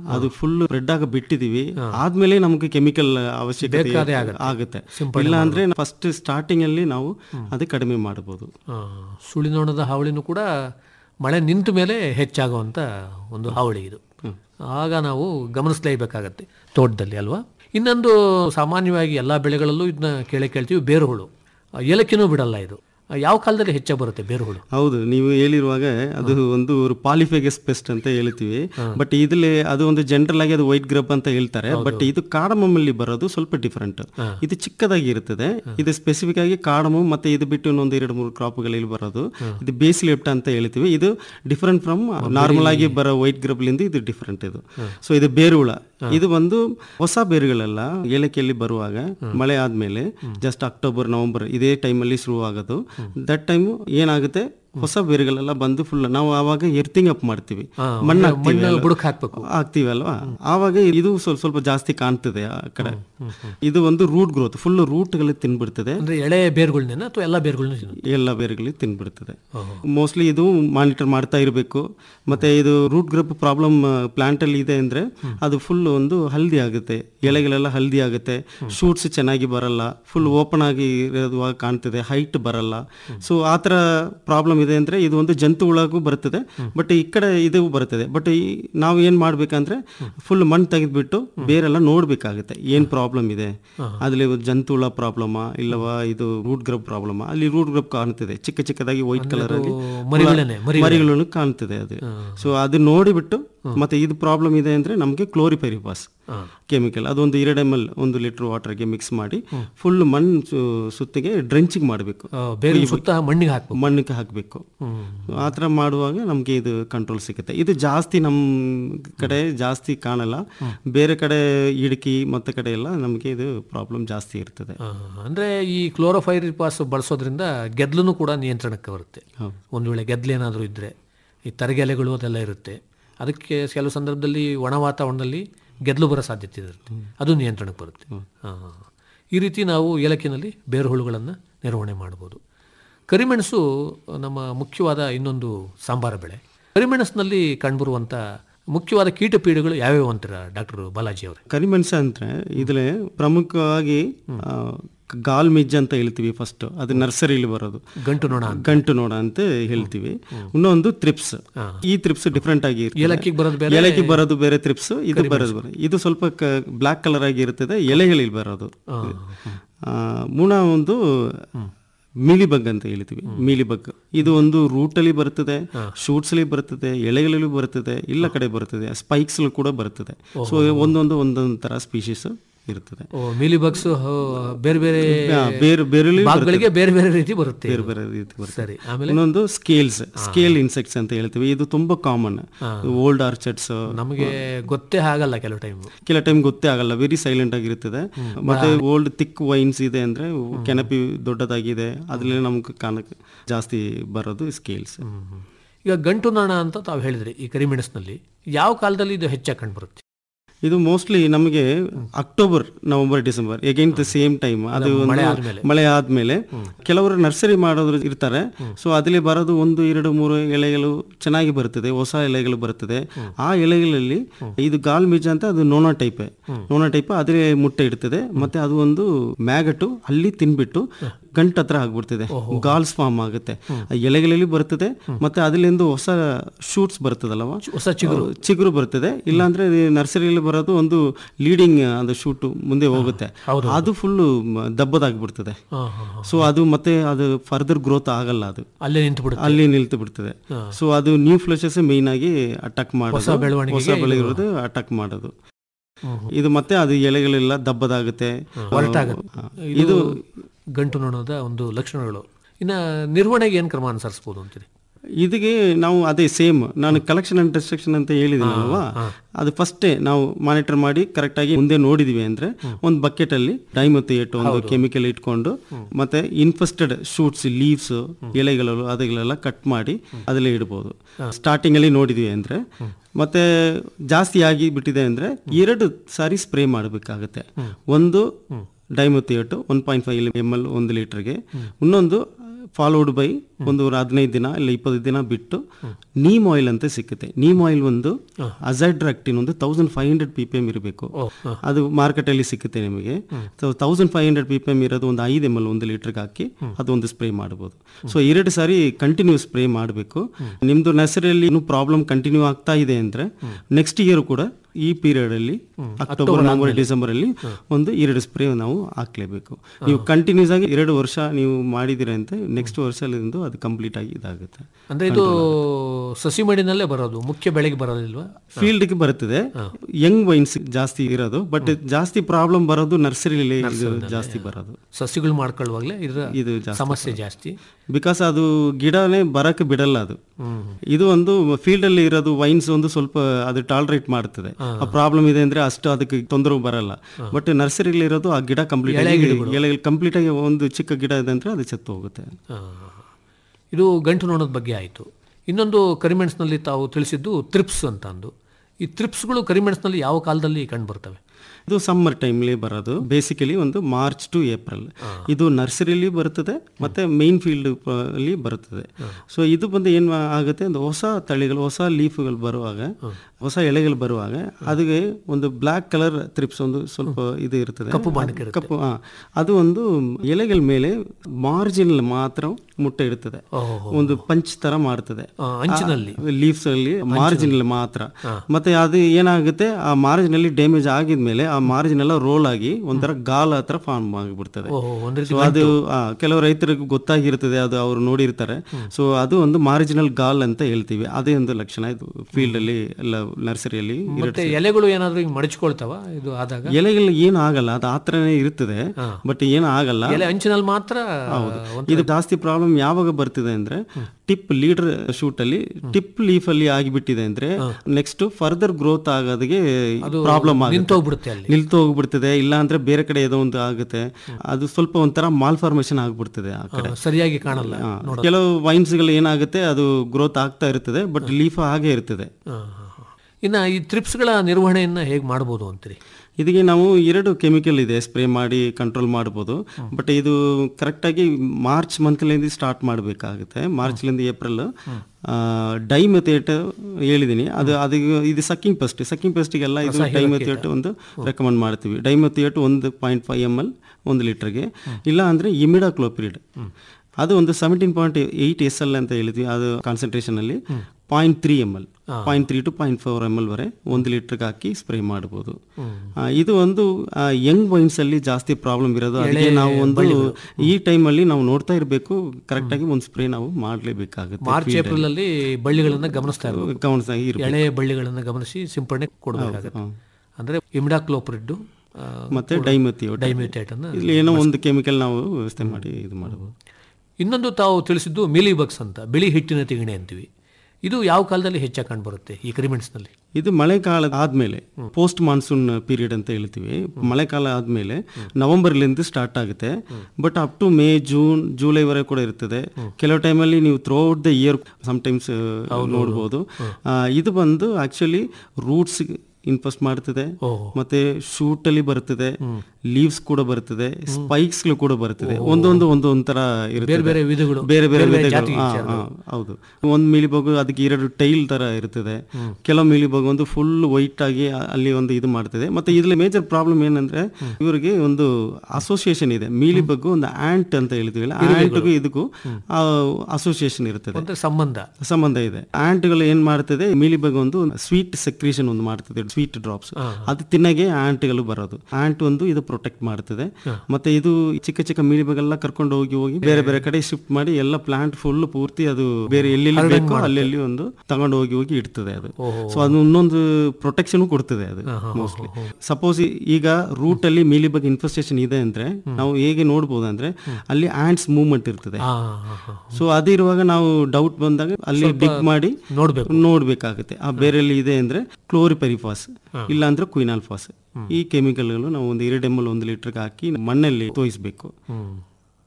ಅದು ಫುಲ್ ರೆಡ್ ಆಗ ಬಿಟ್ಟಿದೀವಿ ಆದ್ಮೇಲೆ ನಮಗೆ ಕೆಮಿಕಲ್ ಅವಶ್ಯಕತೆ ಬೇಕಾದೇ ಆಗತ್ತೆ. ಆಗುತ್ತೆ ಸಿಂಪಡಣೆ ಇಲ್ಲ ಅಂದ್ರೆ ಫಸ್ಟ್ ಸ್ಟಾರ್ಟಿಂಗ್ ಅಲ್ಲಿ ನಾವು ಅದು ಕಡಿಮೆ ಮಾಡಬಹುದು ಆ, ಸುಳಿನೋಣದ ಹಾವಳಿನೂ ಕೂಡ ಮಳೆ ನಿಂತ ಮೇಲೆ ಹೆಚ್ಚಾಗುವಂಥ ಒಂದು ಹಾವಳಿ ಇದು ಆಗ ನಾವು ಗಮನಿಸಲೇಬೇಕಾಗತ್ತೆ ತೋಟದಲ್ಲಿ ಅಲ್ವಾ ಇನ್ನೊಂದು ಸಾಮಾನ್ಯವಾಗಿ ಎಲ್ಲ ಬೆಳೆಗಳಲ್ಲೂ ಇದನ್ನ ಕೇಳೇ ಕೇಳ್ತೀವಿ ಬೇರುಹುಳು ಆ, ಏಲಕ್ಕಿನೂ ಬಿಡಲ್ಲ ಇದು ಆ, ಯಾವ ಕಾಲದಲ್ಲಿ ಹೆಚ್ಚಾಗಿ ಬರುತ್ತೆ ಬೇರುಹುಳು ಹೌದು ನೀವು ಹೇಳಿರುವಾಗ ಅದು ಒಂದು ಪಾಲಿಫೆಗಸ್ ಪೆಸ್ಟ್ ಅಂತ ಹೇಳ್ತೀವಿ ಬಟ್ ಇದ್ರಲ್ಲಿ ಅದು ಒಂದು ಜನರಲ್ ಆಗಿ ಅದು ವೈಟ್ ಗ್ರಬ್ ಅಂತ ಹೇಳ್ತಾರೆ ಬಟ್ ಇದು ಕಾಡಮಮ್ ಅಲ್ಲಿ ಬರೋದು ಸ್ವಲ್ಪ ಡಿಫರೆಂಟ್ ಇದು ಚಿಕ್ಕದಾಗಿ ಇರ್ತದೆ ಇದು ಸ್ಪೆಸಿಫಿಕ್ ಆಗಿ ಕಾಡಮು ಮತ್ತೆ ಇದು ಬಿಟ್ಟು ಇನ್ನೊಂದು ಎರಡು ಮೂರು ಕ್ರಾಪ್ಗಳಲ್ಲಿ ಬರೋದು ಇದು ಬೇಸಿಲಿಪ್ಟ ಅಂತ ಹೇಳ್ತೀವಿ ಇದು ಡಿಫರೆಂಟ್ ಫ್ರಮ್ ನಾರ್ಮಲ್ ಆಗಿ ಬರೋ ವೈಟ್ ಗ್ರಬ್ಲಿಂದ ಇದು ಡಿಫರೆಂಟ್ ಇದು ಸೊ ಇದು ಬೇರುಹುಳ ಇದು ಒಂದು ಹೊಸ ಬೇರುಗಳೆಲ್ಲ ಏಲಕ್ಕಿಯಲ್ಲಿ ಬರುವಾಗ ಮಳೆ ಆದ್ಮೇಲೆ ಜಸ್ಟ್ ಅಕ್ಟೋಬರ್ ನವೆಂಬರ್ ಇದೇ ಟೈಮಲ್ಲಿ ಶುರುವಾಗೋದು ದಟ್ ಟೈಮ್ ಏನಾಗುತ್ತೆ ಹೊಸ ಬೇರುಗಳೆಲ್ಲ ಬಂದು ಫುಲ್ ನಾವು ಆವಾಗ ಎರ್ತಿಂಗ್ ಅಪ್ ಮಾಡ್ತೀವಿ ಮಣ್ಣು ಹಾಕ್ತೀವಿ ಮಣ್ಣು ಅಲ್ವಾ? ಬುಡಕ್ ಹಾಕ್ಬೇಕು ಹಾಕ್ತೀವಿ ಅಲ್ವಾ ಆವಾಗ ಇದು ಸ್ವಲ್ಪ ಸ್ವಲ್ಪ ಜಾಸ್ತಿ ಕಾಣ್ತದೆ ಆ ಕಡೆ ಇದು ಒಂದು ರೂಟ್ ಗ್ರೋತ್ ಫುಲ್ ರೂಟ್ಗಳು ತಿನ್ಬಿಡ್ತದೆ ಅಂದ್ರೆ ಎಳೆ ಬೇರುಗಳನ್ನೇನ ಅಥವಾ ಎಲ್ಲ ಬೇರುಗಳನ್ನ ತಿನ್ನೋದು? ಎಲ್ಲ ಬೇರುಗಳಿಗೆ ತಿನ್ಬಿಡ್ತದೆ ಮೋಸ್ಟ್ಲಿ ಇದು ಮಾನಿಟರ್ ಮಾಡ್ತಾ ಇರಬೇಕು ಮತ್ತೆ ಇದು ರೂಟ್ ಗ್ರೂಪ್ ಪ್ರಾಬ್ಲಮ್ ಪ್ಲಾಂಟ್ ಅಲ್ಲಿ ಇದೆ ಅಂದ್ರೆ ಅದು ಫುಲ್ ಒಂದು ಹಲ್ದಿ ಆಗುತ್ತೆ ಎಲೆಗಳೆಲ್ಲ ಹಲ್ದಿ ಆಗುತ್ತೆ ಶೂಟ್ಸ್ ಚೆನ್ನಾಗಿ ಬರಲ್ಲ ಫುಲ್ ಓಪನ್ ಆಗಿ ಇರೋದುವಾಗ ಕಾಣ್ತದೆ ಹೈಟ್ ಬರಲ್ಲ ಸೊ ಆ ಥರ ಪ್ರಾಬ್ಲಮ್ ಇದೆ ಅಂದ್ರೆ ಇದು ಒಂದು ಜಂತು ಹುಳಗೂ ಬರ್ತದೆ ಬಟ್ ಈ ಕಡೆ ಇದು ಬರ್ತದೆ ಬಟ್ ಈ ನಾವು ಏನ್ ಮಾಡ್ಬೇಕಂದ್ರೆ ಫುಲ್ ಮಣ್ಣು ತೆಗೆದ್ಬಿಟ್ಟು ಬೇರೆಲ್ಲ ನೋಡ್ಬೇಕಾಗುತ್ತೆ ಏನ್ ಪ್ರಾಬ್ಲಮ್ ಇದೆ ಅದ್ರಲ್ಲಿ ಜಂತು ಹುಳ ಪ್ರಾಬ್ಲಮಾ ಇಲ್ಲವಾ ಇದು ರೂಟ್ ಗ್ರಬ್ ಪ್ರಾಬ್ಲಮಾ ಅಲ್ಲಿ ರೂಟ್ ಗ್ರಬ್ ಕಾಣ್ತದೆ ಚಿಕ್ಕ ಚಿಕ್ಕದಾಗಿ ವೈಟ್ ಕಲರ್ ಅಲ್ಲಿ ಮರಿಗಳನ್ನೇ, ಮರಿಗಳೇ. ಮರಿಗಳನ್ನು ಕಾಣ್ತದೆ ಅದು ಸೊ ಅದು ನೋಡಿಬಿಟ್ಟು ಮತ್ತೆ ಇದು ಪ್ರಾಬ್ಲಮ್ ಇದೆ ಅಂದ್ರೆ ನಮಗೆ ಕ್ಲೋರಿಪೈರಿಪಾಸ್ ಕೆಮಿಕಲ್ ಅದೊಂದು ಎರಡು ಎಮ್ ಎಲ್ ಒಂದು ಲೀಟರ್ ವಾಟರ್ಗೆ ಮಿಕ್ಸ್ ಮಾಡಿ ಫುಲ್ ಮಣ್ಣು ಸು- ಸುತ್ತಿಗೆ ಡ್ರೆಂಚಿಂಗ್ ಮಾಡಬೇಕು ಆ, ಬೇರಿನ ಸುತ್ತ ಮಣ್ಣಿಗೆ ಹಾಕ್ಬೇಕು ಮಣ್ಣಿಗೆ ಹಾಕಬೇಕು ಆ ಥರ ಮಾಡುವಾಗ ನಮಗೆ ಇದು ಕಂಟ್ರೋಲ್ ಸಿಗುತ್ತೆ ಇದು ಜಾಸ್ತಿ ನಮ್ಮ ಕಡೆ ಜಾಸ್ತಿ ಕಾಣಲ್ಲ ಬೇರೆ ಕಡೆ ಇടുಕಿ ಮತ್ತೆ ಕಡೆ ಎಲ್ಲ ನಮಗೆ ಇದು ಪ್ರಾಬ್ಲಮ್ ಜಾಸ್ತಿ ಇರ್ತದೆ ಆ, ಅಂದ್ರೆ ಈ ಕ್ಲೋರೋಫೈರಿಪಾಸ್ ಬಳಸೋದ್ರಿಂದ ಗೆದ್ಲೂ ಕೂಡ ನಿಯಂತ್ರಣಕ್ಕೆ ಬರುತ್ತೆ ಒಂದು ವೇಳೆ ಗೆದ್ಲು ಏನಾದರೂ ಇದ್ರೆ ಈ ತರಗೆಲೆಗಳು ಅದೆಲ್ಲ ಇರುತ್ತೆ ಅದಕ್ಕೆ ಕೆಲವು ಸಂದರ್ಭದಲ್ಲಿ ಒಣ ವಾತಾವರಣದಲ್ಲಿ ಗೆದ್ಲು ಬರೋ ಸಾಧ್ಯತೆ ಇರುತ್ತೆ ಅದು ನಿಯಂತ್ರಣಕ್ಕೆ ಬರುತ್ತೆ ಆ, ಈ ರೀತಿ ನಾವು ಏಲಕ್ಕಿನಲ್ಲಿ ಬೇರುಹುಳುಗಳನ್ನು ನಿರ್ವಹಣೆ ಮಾಡ್ಬೋದು ಕರಿಮೆಣಸು ನಮ್ಮ ಮುಖ್ಯವಾದ ಇನ್ನೊಂದು ಸಾಂಬಾರ ಬೆಳೆ ಕರಿಮೆಣಸಿನಲ್ಲಿ ಕಂಡುಬರುವಂಥ ಮುಖ್ಯವಾದ ಕೀಟಪೀಡೆಗಳು ಯಾವ್ಯಾವು ಅಂತೀರಾ ಡಾಕ್ಟರ್ ಬಾಲಾಜಿ ಅವರೇ ಕರಿಮೆಣಸು ಅಂದ್ರೆ ಇದ್ರಲ್ಲಿ ಪ್ರಮುಖವಾಗಿ ಆ, ಗಾಲ್ ಮಿಜ್ಜ್ ಅಂತ ಹೇಳ್ತೀವಿ ಫಸ್ಟ್ ಅದು ನರ್ಸರಿಲಿ ಬರೋದು ಗಂಟು ನೊಣ ಗಂಟು ನೋಡ ಅಂತ ಹೇಳ್ತೀವಿ ಇನ್ನೊಂದು ತ್ರಿಪ್ಸ್ ಈ ತ್ರಿಪ್ಸ್ ಡಿಫ್ರೆಂಟ್ ಆಗಿ ಇರ್ತದೆ. ಏಲಕ್ಕಿಗೆ ಬರೋದು ಬೇರೆ, ಏಲಕ್ಕಿ ಬರೋದು ಬೇರೆ ತ್ರಿಪ್ಸ್ ಇದು ಬರೋದು ಬೇರೆ ಇದು ಸ್ವಲ್ಪ ಬ್ಲಾಕ್ ಕಲರ್ ಆಗಿ ಇರ್ತದೆ ಎಲೆಗಳಲ್ಲಿ ಬರೋದು ಆ, ಮುಣ ಒಂದು ಮೀಲಿಬಗ್ ಅಂತ ಹೇಳ್ತೀವಿ ಮೀಲಿಬಗ್ ಇದು ಒಂದು ರೂಟ್ ಅಲ್ಲಿ ಬರ್ತದೆ ಶೂಟ್ಸ್ ಅಲ್ಲಿ ಬರ್ತದೆ ಎಲೆಗಳಲ್ಲಿ ಬರ್ತದೆ ಎಲ್ಲ ಕಡೆ ಬರ್ತದೆ ಸ್ಪೈಕ್ಸ್ ಕೂಡ ಬರ್ತದೆ ಸೊ ಒಂದೊಂದು ಒಂದೊಂದು ತರ ಸ್ಪೀಶೀಸ್ ಇರ್ತದೆ ಓ ಮೀಲಿ ಬಗ್ಸ್ ಬೇರೆ ಬೇರೆ ಆ, ಬೇರೆ ಬೇರೆ ಭಾಗಗಳಿಗೆ ಬೇರೆ ಬೇರೆ ರೀತಿ ಬರುತ್ತೆ ಬೇರೆ ಬೇರೆ ರೀತಿ ಬರ್ತದೆ ಸರಿ ಆಮೇಲೆ ಇನ್ನೊಂದು ಸ್ಕೇಲ್ಸ್ ಸ್ಕೇಲ್ ಇನ್ಸೆಕ್ಟ್ಸ್ ಅಂತ ಹೇಳ್ತೀವಿ ಇದು ತುಂಬಾ ಕಾಮನ್ ಓಲ್ಡ್ ಆರ್ಚರ್ಡ್ಸ್ ನಮಗೆ ಗೊತ್ತೇ ಆಗಲ್ಲ ಕೆಲವು ಟೈಮ್ ಕೆಲ ಟೈಮ್ ಗೊತ್ತೇ ಆಗಲ್ಲ ವೆರಿ ಸೈಲೆಂಟ್ ಆಗಿರ್ತದೆ ಮತ್ತೆ ಓಲ್ಡ್ ತಿಕ್ ವೈನ್ಸ್ ಇದೆ ಅಂದ್ರೆ ಕೆನಪಿ ದೊಡ್ಡದಾಗಿದೆ ಅದ್ರಲ್ಲಿ ನಮ್ಗೆ ಕಾಣಕ್ಕೆ ಜಾಸ್ತಿ ಬರೋದು ಸ್ಕೇಲ್ಸ್ ಈಗ ಗಂಟು ನಾಣ ಅಂತ ತಾವು ಹೇಳಿದ್ರಿ ಈ ಕರಿಮೆಣಸಿನಲ್ಲಿ ಯಾವ ಕಾಲದಲ್ಲಿ ಇದು ಹೆಚ್ಚಾಗಿ ಕಂಡುಬರುತ್ತೆ ಇದು ಮೋಸ್ಟ್ಲಿ ನಮಗೆ October November December again the same time ಅದು ಒಂದು ಮಳೆ ಆದ್ಮೇಲೆ. ಮಳೆ ಆದ್ಮೇಲೆ ಕೆಲವರು ನರ್ಸರಿ ಮಾಡೋರು ಇರ್ತಾರೆ ಸೊ ಅದ್ರಲ್ಲಿ ಬರೋದು ಒಂದು ಎರಡು ಮೂರು ಎಲೆಗಳು ಚೆನ್ನಾಗಿ ಬರ್ತದೆ ಹೊಸ ಎಲೆಗಳು ಬರ್ತದೆ ಆ ಎಲೆಗಳಲ್ಲಿ ಇದು ಗಾಲ್ ಬೀಜ ಅಂತ ಅದು ನೋಣ ಟೈಪ್ ನೋಣ ಟೈಪ್ ಅದ್ರ ಮುಟ್ಟೆ ಇಡ್ತದೆ ಮತ್ತೆ ಅದು ಒಂದು ಮ್ಯಾಗಟು ಅಲ್ಲಿ ತಿನ್ಬಿಟ್ಟು ಗಂಟ್ ಹತ್ರ ಆಗ್ಬಿಡ್ತದೆ ಗಾಲ್ಸ್ ಫಾರ್ಮ್ ಆಗುತ್ತೆ ಆ ಎಲೆಗಳಲ್ಲಿ ಬರ್ತದೆ ಮತ್ತೆ ಅದರಿಂದ ಹೊಸ ಶೂಟ್ಸ್ ಬರ್ತದಲ್ಲವ ಹೊಸ ಚಿಗುರು ಚಿಗುರು ಬರ್ತದೆ ಇಲ್ಲಾಂದ್ರೆ ನರ್ಸರಿಯಲ್ಲಿ ಬರೋದು ಒಂದು ಲೀಡಿಂಗ್ ಅದು ಶೂಟ್ ಮುಂದೆ ಹೋಗುತ್ತೆ ಅದು ಫುಲ್ ದಬ್ಬದಾಗ್ಬಿಡ್ತದೆ ಹಾ, ಹಾ, ಹಾ. ಸೊ ಅದು ಮತ್ತೆ ಅದು ಫರ್ದರ್ ಗ್ರೋತ್ ಆಗಲ್ಲ ಅದು ಅಲ್ಲೇ ನಿಂತು ಬಿಡುತ್ತೆ ಅಲ್ಲಿ ನಿಲ್ತು ಬಿಡ್ತದೆ ಸೊ ಅದು ನ್ಯೂ ಫ್ಲೆಶಸ್ ಮೇನ್ ಆಗಿ ಅಟ್ಯಾಕ್ ಮಾಡೋದು ಬೆಳವಣಿಗೆಗೆ ಹೊಸ ಬೆಳೆಗಿರೋದು ಅಟ್ಯಾಕ್ ಮಾಡೋದು ಇದು ಮತ್ತೆ ಅದು ಎಲೆಗಳೆಲ್ಲ ದಬ್ಬದಾಗುತ್ತೆ ಹೊರಟಾಗುತ್ತೆ ಹಾ. ಇದು ಗಂಟು ನೊಣದ ಒಂದು ಲಕ್ಷಣಗಳು ಇನ್ನ ನಿರ್ವಹಣೆಗೆ ಏನು ಕ್ರಮ ಅನುಸರಿಸಬಹುದು ಅಂತೀರಿ ಇದಕ್ಕೆ ನಾವು ಅದೇ ಸೇಮ್ ನಾನು ಕಲೆಕ್ಷನ್ ಅಂಡ್ ಡಿಸ್ಟ್ರಕ್ಷನ್ ಅಂತ ಹೇಳಿದ್ದೀನಲ್ವಾ ಅದು ಫಸ್ಟೇ ನಾವು ಮಾನಿಟರ್ ಮಾಡಿ ಕರೆಕ್ಟಾಗಿ ಮುಂದೆ ನೋಡಿದ್ವಿ ಅಂದ್ರೆ ಒಂದು ಬಕೆಟ್ ಅಲ್ಲಿ ಡೈಮೊಥಿಯೇಟ್ ಒಂದು ಕೆಮಿಕಲ್ ಇಟ್ಕೊಂಡು ಮತ್ತೆ ಇನ್ಫೆಸ್ಟೆಡ್ ಶೂಟ್ಸ್ ಲೀವ್ಸ್ ಎಲೆಗಳು ಅದಗಳೆಲ್ಲ ಕಟ್ ಮಾಡಿ ಅದರಲ್ಲಿ ಇಡ್ಬೋದು ಸ್ಟಾರ್ಟಿಂಗ್ ಅಲ್ಲಿ ನೋಡಿದ್ವಿ ಅಂದ್ರೆ ಮತ್ತೆ ಜಾಸ್ತಿ ಆಗಿ ಬಿಟ್ಟಿದೆ ಅಂದ್ರೆ ಎರಡು ಸಾರಿ ಸ್ಪ್ರೇ ಮಾಡಬೇಕಾಗುತ್ತೆ ಒಂದು dimethoate one point five M L ಒಂದು ಲೀಟರ್ಗೆ ಇನ್ನೊಂದು ಫಾಲೋಡ್ ಬೈ ಒಂದು ಹದಿನೈದು ದಿನ ಇಲ್ಲ ಇಪ್ಪತ್ತು ದಿನ ಬಿಟ್ಟು ನೀಮ್ ಆಯಿಲ್ ಅಂತ ಸಿಕ್ಕುತ್ತೆ ನೀಮ್ ಆಯಿಲ್ ಒಂದು ಅಜೈಡ್ರಾಕ್ಟಿನ್ ಒಂದು thousand five hundred P P M ಇರಬೇಕು ಅದು ಮಾರ್ಕೆಟಲ್ಲಿ ಸಿಕ್ಕುತ್ತೆ ನಿಮಗೆ so thousand five hundred P P M ಇರೋದು ಒಂದು ಐದು ಎಮ್ ಎಲ್ ಒಂದು ಲೀಟರ್ಗೆ ಹಾಕಿ ಅದು ಒಂದು ಸ್ಪ್ರೇ ಮಾಡ್ಬೋದು ಸೊ ಎರಡು ಸಾರಿ ಕಂಟಿನ್ಯೂ ಸ್ಪ್ರೇ ಮಾಡಬೇಕು ನಿಮ್ದು ನರ್ಸರಿಯಲ್ಲಿ ಇನ್ನೂ ಪ್ರಾಬ್ಲಮ್ ಕಂಟಿನ್ಯೂ ಆಗ್ತಾ ಇದೆ ಅಂದ್ರೆ ನೆಕ್ಸ್ಟ್ ಇಯರ್ ಕೂಡ ಈ ಪೀರಿಯಡ್ ಅಲ್ಲಿ ಅಕ್ಟೋಬರ್ ನವೆಂಬರ್ ಡಿಸೆಂಬರ್ ಅಲ್ಲಿ ಒಂದು ಎರಡು ಸ್ಪ್ರೇ ನಾವು ಹಾಕ್ಲೇಬೇಕು ನೀವು ಕಂಟಿನ್ಯೂಸ್ ಆಗಿ ಎರಡು ವರ್ಷ ನೀವು ಮಾಡಿದಿರ ಅಂತ ನೆಕ್ಸ್ಟ್ ವರ್ಷದಿಂದ ಅದು ಕಂಪ್ಲೀಟ್ ಆಗಿ ಇದಾಗುತ್ತೆ ಅಂದ್ರೆ ಇದು ಸಸಿ ಮಡಿನಲ್ಲೇ ಬರೋದು ಮುಖ್ಯ ಬೆಳೆಗೆ ಬರೋದಿಲ್ವಾ ಫೀಲ್ಡ್ಗೆ ಬರ್ತದೆ ಯಂಗ್ ವೈನ್ಸ್ ಜಾಸ್ತಿ ಇರೋದು ಬಟ್ ಜಾಸ್ತಿ ಪ್ರಾಬ್ಲಮ್ ಬರೋದು ನರ್ಸರಿಲಿ ಇದು ಜಾಸ್ತಿ ಬರೋದು ಸಸಿಗಳು ಮಾಡ್ಕೊಳ್ಳುವಾಗಲೇ ಇದರ ಇದು ಜಾಸ್ತಿ ಸಮಸ್ಯೆ ಜಾಸ್ತಿ ಬಿಕಾಸ್ ಅದು ಗಿಡನೇ ಬರಕ್ಕೆ ಬಿಡಲ್ಲ ಅದು ಇದು ಒಂದು ಫೀಲ್ಡ್ ಅಲ್ಲಿ ಇರೋದು ವೈನ್ಸ್ ಒಂದು ಸ್ವಲ್ಪ ಅದು ಟಾಲರೇಟ್ ಮಾಡ್ತದೆ ಆ ಪ್ರಾಬ್ಲಮ್ ಇದೆ ಅಂದ್ರೆ ಅಷ್ಟು ಅದಕ್ಕೆ ತೊಂದರೆ ಬರಲ್ಲ ಬಟ್ ನರ್ಸರಿಲಿ ಇರೋದು ಆ ಗಿಡ ಕಂಪ್ಲೀಟ್ ಆಗಿ ಎಲೆ ಕಂಪ್ಲೀಟ್ ಆಗಿ ಒಂದು ಚಿಕ್ಕ ಗಿಡ ಇದೆ ಅಂದ್ರೆ ಅದು ಚೆತ್ತು ಹೋಗುತ್ತೆ ಆ, ಇದು ಗಂಟು ನೋಣದ ಬಗ್ಗೆ ಆಯಿತು ಇನ್ನೊಂದು ಕರಿಮೆಣಸಿನಲ್ಲಿ ತಾವು ತಿಳಿಸಿದ್ದು ತ್ರಿಪ್ಸ್ ಅಂತ ಅಂದು ಈ ತ್ರಿಪ್ಸ್ಗಳು ಕರಿಮೆಣಸಿನಲ್ಲಿ ಯಾವ ಕಾಲದಲ್ಲಿ ಕಂಡುಬರ್ತವೆ ಇದು ಸಮ್ಮರ್ ಟೈಮ್ಲಿ ಬರೋದು ಬೇಸಿಕಲಿ ಒಂದು ಮಾರ್ಚ್ ಟು ಏಪ್ರಿಲ್ ಇದು ನರ್ಸರಿಲಿ ಬರ್ತದೆ ಮತ್ತೆ ಮೇನ್ ಫೀಲ್ಡ್ ಅಲ್ಲಿ ಬರ್ತದೆ ಸೊ ಇದು ಬಂದು ಏನು ಆಗುತ್ತೆ ಒಂದು ಹೊಸ ತಳಿಗಳು ಹೊಸ ಲೀಫ್ಗಳು ಬರುವಾಗ ಹೊಸ ಎಲೆಗಳು ಬರುವಾಗ ಅದಕ್ಕೆ ಒಂದು ಬ್ಲ್ಯಾಕ್ ಕಲರ್ ತ್ರಿಪ್ಸ್ ಒಂದು ಸ್ವಲ್ಪ ಇದು ಇರ್ತದೆ ಕಪ್ಪು ಹಾ. ಅದು ಒಂದು ಎಲೆಗಳ ಮೇಲೆ ಮಾರ್ಜಿನ್ ಮಾತ್ರ ಮುಟ್ಟೆ ಇರ್ತದೆ ಒಂದು ಪಂಚ್ ತರ ಮಾಡ್ತದೆ ಅಂಚಿನಲ್ಲಿ ಲೀವ್ಸ್ ಅಲ್ಲಿ ಮಾರ್ಜಿನ್ ಮಾತ್ರ ಮತ್ತೆ ಅದು ಏನಾಗುತ್ತೆ ಆ ಮಾರ್ಜಿನ್ ಅಲ್ಲಿ ಡ್ಯಾಮೇಜ್ ಆಗಿದ್ಮೇಲೆ ಆ ಮಾರ್ಜಿನ್ ಎಲ್ಲ ರೋಲ್ ಆಗಿ ಒಂಥರ ಗಾಲ ಹತ್ರ ಫಾರ್ಮ್ ಆಗಿಬಿಡ್ತದೆ ಒಂದ್ ರೀತಿ ಸೊ ಅದು ಆ, ಕೆಲವು ರೈತರಿಗೆ ಗೊತ್ತಾಗಿರ್ತದೆ ಅದು ಅವರು ನೋಡಿರ್ತಾರೆ ಸೊ ಅದು ಒಂದು ಮಾರ್ಜಿನಲ್ ಗಾಲ್ ಅಂತ ಹೇಳ್ತೀವಿ ಅದೇ ಒಂದು ಲಕ್ಷಣ ಇದು ಫೀಲ್ಡ್ ಅಲ್ಲಿ ಎಲ್ಲ ನರ್ಸರಿಯಲ್ಲಿ ಮತ್ತೆ ಎಲೆಗಳು ಏನಾದ್ರೂ ಹಿಂಗ್ ಮಡಚ್ಕೊಳ್ತಾವ ಇದು ಆದಾಗ ಎಲೆಗಳು ಏನು ಆಗಲ್ಲ ಅದು ಆ ಥರನೇ ಇರ್ತದೆ ಬಟ್ ಏನು ಆಗಲ್ಲ ಎಲೆ ಅಂಚಿನಲ್ಲಿ ಮಾತ್ರ ಇದು ಜಾಸ್ತಿ ಪ್ರಾಬ್ಲಮ್ ಯಾವಾಗ ಬರ್ತಿದೆ ಅಂದ್ರೆ ಟಿಪ್ ಲೀಡರ್ ಶೂಟ್ ಅಲ್ಲಿ ಟಿಪ್ ಲೀಫ್ ಅಲ್ಲಿ ಆಗಿಬಿಟ್ಟಿದೆ ಅಂದ್ರೆ ನೆಕ್ಸ್ಟ್ ಫರ್ದರ್ ಗ್ರೋತ್ ಆಗೋದಕ್ಕೆ ಪ್ರಾಬ್ಲಮ್ ಆಗುತ್ತೆ ನಿಂತೋಗ್ಬಿಡುತ್ತೆ ಅಲ್ಲಿ ನಿಲ್ತು ಹೋಗ್ಬಿಡ್ತದೆ ಇಲ್ಲ ಅಂದ್ರೆ ಬೇರೆ ಕಡೆ ಏನೋ ಒಂದು ಆಗುತ್ತೆ ಅದು ಸ್ವಲ್ಪ ಒಂಥರ ಮಾಲ್ ಫಾರ್ಮೇಶನ್ ಆಗ್ಬಿಡ್ತದೆ ಆ ಕಡೆ ಆ, ಸರಿಯಾಗಿ ಕಾಣಲ್ಲ ಹಾ. ಕೆಲವು ವೈನ್ಸ್ ಗಳು ಏನಾಗುತ್ತೆ ಅದು ಗ್ರೋತ್ ಆಗ್ತಾ ಇರ್ತದೆ ಬಟ್ ಲೀಫ್ ಹಾಗೆ ಇರ್ತದೆ ಆ, ಆ, ಆ. ಇನ್ನ ಈ ತ್ರಿಪ್ಸ್ಗಳ ನಿರ್ವಹಣೆಯನ್ನ ಹೇಗೆ ಮಾಡ್ಬೋದು ಅಂತೀರಿ ಇದಕ್ಕೆ ನಾವು ಎರಡು ಕೆಮಿಕಲ್ ಇದೆ ಸ್ಪ್ರೇ ಮಾಡಿ ಕಂಟ್ರೋಲ್ ಮಾಡ್ಬೋದು ಬಟ್ ಇದು ಕರೆಕ್ಟಾಗಿ ಮಾರ್ಚ್ ಮಂತ್ಲಿಂದ ಸ್ಟಾರ್ಟ್ ಮಾಡಬೇಕಾಗುತ್ತೆ ಮಾರ್ಚ್ಲಿಂದ ಏಪ್ರಿಲ್ ಡೈಮೆಥೇಟ್ ಹೇಳಿದ್ದೀನಿ ಅದು ಅದು ಇದು ಸಕ್ಕಿಂಗ್ ಪೆಸ್ಟ್ ಸಕ್ಕಿಂಗ್ ಪೆಸ್ಟಿಗೆಲ್ಲ ಇದು ಡೈಮೆಥೇಟ್ ಒಂದು ರೆಕಮೆಂಡ್ ಮಾಡ್ತೀವಿ ಡೈಮೆಥೇಟ್ ಒಂದು ಪಾಯಿಂಟ್ ಫೈವ್ ಎಮ್ ಎಲ್ ಒಂದು ಲೀಟ್ರಿಗೆ ಇಲ್ಲ ಅಂದರೆ ಇಮಿಡಾಕ್ಲೋಪಿರಿಡ್ ಅದು ಒಂದು seventeen point eight S L ಅಂತ ಹೇಳಿದ್ವಿ ಅದು ಕಾನ್ಸಂಟ್ರೇಷನ್ ಅಲ್ಲಿ point three M L point three to point four M L ವರೆ ಒಂದು ಲೀಟರ್ಗೆ ಹಾಕಿ ಸ್ಪ್ರೇ ಮಾಡ್ಬೋದು ಆ, ಇದು ಒಂದು ಯಂಗ್ ವೈನ್ಸ್ ಅಲ್ಲಿ ಜಾಸ್ತಿ ಪ್ರಾಬ್ಲಮ್ ಇರೋದು ಅದಕ್ಕೆ ನಾವು ಒಂದು ಈ ಟೈಮಲ್ಲಿ ನಾವು ನೋಡ್ತಾ ಇರಬೇಕು ಕರೆಕ್ಟಾಗಿ ಒಂದು ಸ್ಪ್ರೇ ನಾವು ಮಾಡಲೇಬೇಕಾಗುತ್ತೆ ಮಾರ್ಚ್ ಏಪ್ರಿಲ್ ಅಲ್ಲಿ ಬಳ್ಳಿಗಳನ್ನ ಗಮನಿಸ್ತಾ ಇರಬೇಕು ಗಮನಿಸಾಗಿ ಇರ್ಬೇಕು ಎಳೆ ಬಳ್ಳಿಗಳನ್ನ ಗಮನಿಸಿ ಸಿಂಪಡಣೆ ಕೊಡಬೇಕಾಗುತ್ತೆ ಅಂದ್ರೆ ಇಮಿಡಾಕ್ಲೋಪ್ರಿಡ್ ಮತ್ತೆ ಡೈಮಥಿಯೋಟ್ ಡೈಮ್ಯೂಟೇಟ್ ಅನ್ನ ಇಲ್ಲಿ ಏನೋ ಒಂದು ಕೆಮಿಕಲ್ ನಾವು ವ್ಯವಸ್ಥೆ ಮಾಡಿ ಇದು ಮಾಡಬಹುದು ಇನ್ನೊಂದು ತಾವು ತಿಳಿಸಿದ್ದು ಮಿಲಿಬಗ್ಸ್ ಅಂತ ಬಿಳಿ ಹಿಟ್ಟಿನ ತಿಗಣೆ ಅಂತೀವಿ ಇದು ಯಾವ ಕಾಲದಲ್ಲಿ ಹೆಚ್ಚಾಗಿ ಕಂಡುಬರುತ್ತೆ ಈ ಕರಿಮೆಣಸಿನಲ್ಲಿ ಇದು ಮಳೆಗಾಲ ಆದ್ಮೇಲೆ ಪೋಸ್ಟ್ ಮಾನ್ಸೂನ್ ಪೀರಿಯಡ್ ಅಂತ ಹೇಳ್ತೀವಿ ಮಳೆಕಾಲ ಆದ್ಮೇಲೆ ನವೆಂಬರ್ಲಿಂದ ಸ್ಟಾರ್ಟ್ ಆಗುತ್ತೆ but up to May June July ವರೆಗೆ ಕೂಡ ಇರ್ತದೆ ಕೆಲವು ಟೈಮಲ್ಲಿ ನೀವು throughout the year times ನೋಡ್ಬೋದು ಆ, ಇದು ಬಂದು ಆಕ್ಚುಲಿ ರೂಟ್ಸ್ ಇನ್ಫೆಸ್ಟ್ ಮಾಡ್ತದೆ ಮತ್ತೆ ಶೂಟ್ ಅಲ್ಲಿ ಬರ್ತದೆ ಲೀವ್ಸ್ ಕೂಡ ಬರ್ತದೆ ಸ್ಪೈಕ್ಸ್ ಕೂಡ ಬರ್ತದೆ ಒಂದೊಂದು ಒಂದೊಂದ್ ತರ ಇರುತ್ತೆ ಬೇರೆ ಬೇರೆ ವಿಧಗಳು, ಬೇರೆ ಬೇರೆ ಬೇರೆ ಬೇರೆ ವಿಧಗಳು ಜಾತಿಗೆ ಹಾ, ಹಾ, ಹೌದು ಒಂದ್ ಮಿಲಿಬಗು ಅದಕ್ಕೆ ಎರಡು ಟೈಲ್ ತರ ಇರ್ತದೆ ಕೆಲವು ಮಿಲಿಬಗು ಒಂದು ಫುಲ್ ವೈಟ್ ಆಗಿ ಆ- ಅಲ್ಲಿ ಒಂದು ಇದು ಮಾಡ್ತದೆ ಮತ್ತೆ ಇದ್ರಲ್ಲಿ ಮೇಜರ್ ಪ್ರಾಬ್ಲಮ್ ಏನಂದ್ರೆ ಇವರಿಗೆ ಒಂದು ಅಸೋಸಿಯೇಷನ್ ಇದೆ ಮೀಲಿಬಗ್ಗು ಒಂದು ಆಂಟ್ ಅಂತ ಹೇಳ್ತೀವಿ ಆಂಟ್ಗೂ ಇದಕ್ಕೂ ಅಸೋಸಿಯೇಷನ್ ಇರ್ತದೆ ಅಂದ್ರೆ ಸಂಬಂಧ ಸಂಬಂಧ ಇದೆ ಆಂಟ್ಗಳು ಏನ್ ಮಾಡ್ತದೆ ಮೀಲಿಬಗ್ ಒಂದು ಸ್ವೀಟ್ ಸೆಕ್ರೀಷನ್ ಒಂದು ಮಾಡ್ತದೆ ಸ್ವೀಟ್ ಡ್ರಾಪ್ಸ್ ಅದು ತಿನ್ನಗೆ ಆಂಟ್ಗಳು ಬರೋದು ಆಂಟ್ ಒಂದು ಇದು ಪ್ರೊಟೆಕ್ಟ್ ಮಾಡ್ತದೆ ಮತ್ತೆ ಇದು ಚಿಕ್ಕ ಚಿಕ್ಕ ಮೀಲಿಬಗ್ ಎಲ್ಲ ಕರ್ಕೊಂಡು ಹೋಗಿ ಹೋಗಿ ಬೇರೆ ಬೇರೆ ಕಡೆ ಶಿಫ್ಟ್ ಮಾಡಿ ಎಲ್ಲ ಪ್ಲಾಂಟ್ ಫುಲ್ ಪೂರ್ತಿ ಅದು ಬೇರೆ ಎಲ್ಲೆಲ್ಲಿ ಬೇಕೋ ಅಲ್ಲೆಲ್ಲಿ ಒಂದು ತಗೊಂಡು ಹೋಗಿ ಹೋಗಿ ಇಡ್ತದೆ ಅದು ಸೊ ಅದು ಇನ್ನೊಂದು ಪ್ರೊಟೆಕ್ಷನ್ ಕೊಡ್ತದೆ ಅದು ಮೋಸ್ಟ್ಲಿ ಸಪೋಸ್ ಈಗ ರೂಟ್ ಅಲ್ಲಿ ಮೀಲಿಬಗ್ ಇನ್ಫೆಸ್ಟೇಷನ್ ಇದೆ ಅಂದ್ರೆ ನಾವು ಹೇಗೆ ನೋಡ್ಬೋದು ಅಂದ್ರೆ ಅಲ್ಲಿ ಆಂಟ್ಸ್ ಮೂವ್ಮೆಂಟ್ ಇರ್ತದೆ ಹಾ, ಹಾ, ಹಾ. ಸೊ ಅದಿರುವಾಗ ನಾವು ಡೌಟ್ ಬಂದಾಗ ಅಲ್ಲಿ ಡಿಗ್ ಮಾಡಿ ನೋಡ್ಬೇಕು. ನೋಡ್ಬೇಕಾಗುತ್ತೆ ಆ ಬೇರೆಲ್ಲಿ ಇದೆ ಅಂದ್ರೆ ಕ್ಲೋರಿಪೆರಿಫಾಸ್ ಇಲ್ಲ ಅಂದ್ರೆ ಕ್ವಿನಾಲ್ಫಾಸ್ ಈ ಕೆಮಿಕಲ್ಗಳು ನಾವು ಒಂದು ಎರಡು ಎಮ್ ಎಲ್ ಒಂದು ಲೀಟರ್ಗೆ ಹಾಕಿ ಮಣ್ಣಲ್ಲಿ ತೋಯಿಸ್ಬೇಕು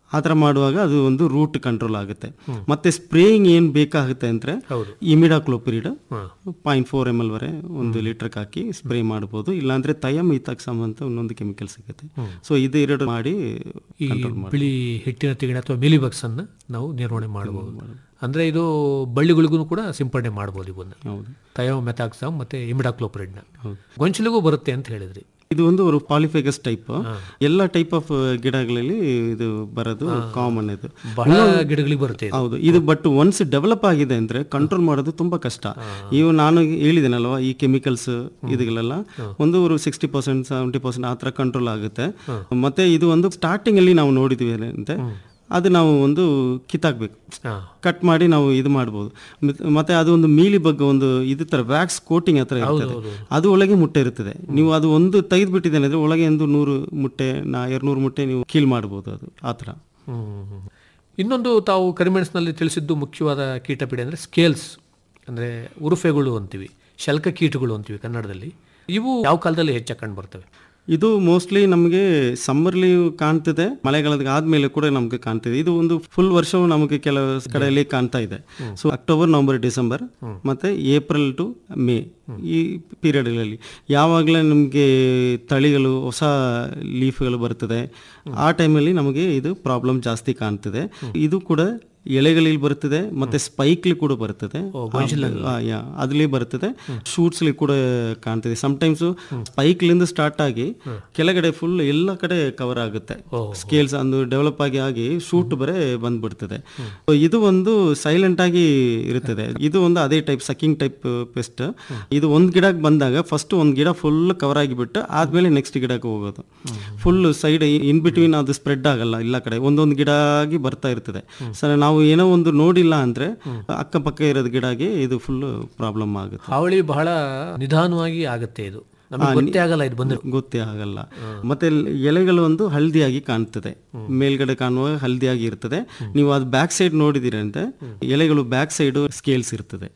ಆ ಥರ ಮಾಡುವಾಗ ಅದು ಒಂದು ರೂಟ್ ಕಂಟ್ರೋಲ್ ಆಗುತ್ತೆ ಮತ್ತೆ ಸ್ಪ್ರೇಯಿಂಗ್ ಏನು ಬೇಕಾಗುತ್ತೆ ಅಂದರೆ imidacloprid point four M L ವರೆ ಒಂದು ಲೀಟರ್ಗೆ ಹಾಕಿ ಸ್ಪ್ರೇ ಮಾಡ್ಬೋದು ಇಲ್ಲಾಂದ್ರೆ ತಯಮ್ ಇತಾಕ್ಸಮ್ ಅಂತ ಇನ್ನೊಂದು ಕೆಮಿಕಲ್ ಸಿಗುತ್ತೆ ಸೊ ಇದು ಎರಡು ಮಾಡಿ ಈ ಕಂಟ್ರೋಲ್ ಮಾಡಿ ಬಿಳಿ ಹಿಟ್ಟಿನ ತಿಗಣೆ ಅಥವಾ ಮಿಲಿಬಗ್ಸ್ ಅನ್ನ ನಾವು ನಿರ್ವಹಣೆ ಮಾಡಬಹುದು ಅಂದ್ರೆ ಇದು ಬಳ್ಳಿಗಳಿಗೂ ಕೂಡ ಸಿಂಪಡಣೆ ಮಾಡಬಹುದು ಇವನ್ನ ಹೌದು ತಯೋ ಮೆಥಾಕ್ಸಾಮ್ ಮತ್ತೆ ಇಮಿಡಾಕ್ಲೋಪ್ರಿಡ್ನ ಗೊಂಚಲಿಗೂ ಬರುತ್ತೆ ಅಂತ ಹೇಳಿದ್ರಿ ಇದು ಒಂದು ಒಂದು ಪಾಲಿಫೇಗಸ್ ಟೈಪ್ ಎಲ್ಲ ಟೈಪ್ ಆಫ್ ಗಿಡಗಳಲ್ಲಿ ಇದು ಬರೋದು ಕಾಮನ್ ಇದು ಬಹಳ ಗಿಡಗಳಿಗೆ ಬರುತ್ತೆ ಇದು. ಹೌದು ಇದು ಬಟ್ ಒನ್ಸ್ ಡೆವಲಪ್ ಆಗಿದೆ ಅಂದ್ರೆ ಕಂಟ್ರೋಲ್ ಮಾಡೋದು ತುಂಬಾ ಕಷ್ಟ ಇವು ನಾನು ಹೇಳಿದ್ದೇನಲ್ವಾ ಈ ಕೆಮಿಕಲ್ಸ್ ಇದಗಳೆಲ್ಲ ಒಂದು ಸಿಕ್ಸ್ಟಿ ಪರ್ಸೆಂಟ್ ಸೆವೆಂಟಿ ಪರ್ಸೆಂಟ್ ಆ ಥರ ಕಂಟ್ರೋಲ್ ಆಗುತ್ತೆ ಮತ್ತೆ ಇದು ಒಂದು ಸ್ಟಾರ್ಟಿಂಗ್ ಅಲ್ಲಿ ನಾವು ನೋಡಿದ್ವಿ ಅಂತೆ ಅದು ನಾವು ಒಂದು ಕಿತ್ತಾಕ್ಬೇಕು ಹಾ. ಕಟ್ ಮಾಡಿ ನಾವು ಇದು ಮಾಡ್ಬೋದು ಮತ್- ಮತ್ತೆ ಅದು ಒಂದು ಮೀಲಿ ಬಗ್ಗೆ ಒಂದು ಇದು ತರ ವ್ಯಾಕ್ಸ್ ಕೋಟಿಂಗ್ ಹತ್ರ ಇರ್ತದೆ ಅದು ಒಳಗೆ ಮುಟ್ಟೆ ಇರ್ತದೆ ನೀವು ಅದು ಒಂದು ತೆಗೆದು ಬಿಟ್ಟಿದ್ದೇನೆ ಅಂದ್ರೆ ಒಳಗೆ ಒಂದು ನೂರು ಮುಟ್ಟೆ ನಾ ಎರಡ್ನೂರು ಮುಟ್ಟೆ ನೀವು ಕೀಲ್ ಮಾಡ್ಬೋದು ಅದು ಆ ಥರ ಹ್ಮ್. ಇನ್ನೊಂದು ತಾವು ಕರಿಮೆಣಸಿನಲ್ಲಿ ತಿಳಿಸಿದ್ದು ಮುಖ್ಯವಾದ ಕೀಟಪೀಡೆ ಅಂದರೆ ಸ್ಕೇಲ್ಸ್ ಅಂದರೆ ಉರುಫೆಗಳು ಅಂತೀವಿ ಶಲ್ಕ ಕೀಟಗಳು ಅಂತೀವಿ ಕನ್ನಡದಲ್ಲಿ ಇವು ಯಾವ ಕಾಲದಲ್ಲಿ ಹೆಚ್ಚಾಗಿ ಕಂಡು ಬರ್ತವೆ ಇದು ಮೋಸ್ಟ್ಲಿ ನಮಗೆ ಸಮ್ಮರ್ಲಿ ಕಾಣ್ತಿದೆ ಮಳೆಗಾಲದ ಆದ್ಮೇಲೆ ಕೂಡ ನಮಗೆ ಕಾಣ್ತಿದೆ ಇದು ಒಂದು ಫುಲ್ ವರ್ಷವು ನಮಗೆ ಕೆಲವು ಕಡೆಯಲ್ಲಿ ಕಾಣ್ತಾ ಇದೆ ಸೊ ಅಕ್ಟೋಬರ್ ನವೆಂಬರ್ ಡಿಸೆಂಬರ್ ಮತ್ತೆ ಏಪ್ರಿಲ್ ಟು ಮೇ ಈ ಪೀರಿಯಡ್ಗಳಲ್ಲಿ ಯಾವಾಗಲೇ ನಮಗೆ ತಳಿಗಳು ಹೊಸ ಲೀಫ್ಗಳು ಬರ್ತದೆ ಆ ಟೈಮಲ್ಲಿ ನಮಗೆ ಇದು ಪ್ರಾಬ್ಲಮ್ ಜಾಸ್ತಿ ಕಾಣ್ತಿದೆ ಇದು ಕೂಡ ಎಲೆಗಳಲ್ಲಿ ಬರ್ತದೆ ಮತ್ತೆ ಸ್ಪೈಕ್ಲಿ ಕೂಡ ಬರ್ತದೆ ಅದ್ರಲ್ಲಿ ಬರ್ತದೆ ಶೂಟ್ಸ್ ಕೂಡ ಕಾಣ್ತದೆ ಸಮಟೈಮ್ಸ್ ಸ್ಪೈಕ್ಲಿಂದ ಸ್ಟಾರ್ಟ್ ಆಗಿ ಕೆಳಗಡೆ ಫುಲ್ ಎಲ್ಲ ಕಡೆ ಕವರ್ ಆಗುತ್ತೆ ಸ್ಕೇಲ್ಸ್ ಒಂದು ಡೆವಲಪ್ ಆಗಿ ಆಗಿ ಶೂಟ್ ಬರೇ ಬಂದ್ಬಿಡ್ತದೆ So ಇದು ಒಂದು ಸೈಲೆಂಟ್ ಆಗಿ ಇರುತ್ತದೆ ಇದು ಒಂದು ಅದೇ ಟೈಪ್ ಸಕ್ಕಿಂಗ್ ಟೈಪ್ ಪೆಸ್ಟ್ ಇದು ಒಂದ್ ಗಿಡಕ್ಕೆ ಬಂದಾಗ ಫಸ್ಟ್ ಒಂದ್ ಗಿಡ ಫುಲ್ ಕವರ್ ಆಗಿಬಿಟ್ಟು ಆದ್ಮೇಲೆ ನೆಕ್ಸ್ಟ್ ಗಿಡಕ್ಕೆ ಹೋಗೋದು ಫುಲ್ ಸೈಡ್ ಇನ್ ಬಿಟ್ವೀನ್ ಅದು ಸ್ಪ್ರೆಡ್ ಆಗಲ್ಲ ಎಲ್ಲ ಕಡೆ ಒಂದೊಂದು ಗಿಡ ಆಗಿ ಬರ್ತಾ ಇರ್ತದೆ ಸರ್ ನಾವು ಏನೋ ಒಂದು ನೋಡಿಲ್ಲ ಅಂದ್ರೆ ಅಕ್ಕಪಕ್ಕ ಇರೋದು ಗಿಡಗೆ ಇದು ಫುಲ್ ಪ್ರಾಬ್ಲಮ್ ಆಗುತ್ತೆ ಹಾವಳಿ ಬಹಳ ನಿಧಾನವಾಗಿ ಆಗುತ್ತೆ ಇದು ನಮಗೆ ಗೊತ್ತೇ ಆಗಲ್ಲ ಇದು ಬಂದ್ರೆ ಗೊತ್ತೇ ಆಗಲ್ಲ ಮತ್ತೆ ಎಲೆಗಳು ಒಂದು ಹಳದಿಯಾಗಿ ಕಾಣ್ತದೆ ಮೇಲ್ಗಡೆ ಕಾಣುವಾಗ ಹಳದಿಯಾಗಿ ಇರ್ತದೆ ನೀವು ಅದು ಬ್ಯಾಕ್ ಸೈಡ್ ನೋಡಿದಿರಿ ಅಂತ ಎಲೆಗಳು ಬ್ಯಾಕ್ ಸೈಡ್ ಸ್ಕೇಲ್ಸ್ ಇರ್ತದೆ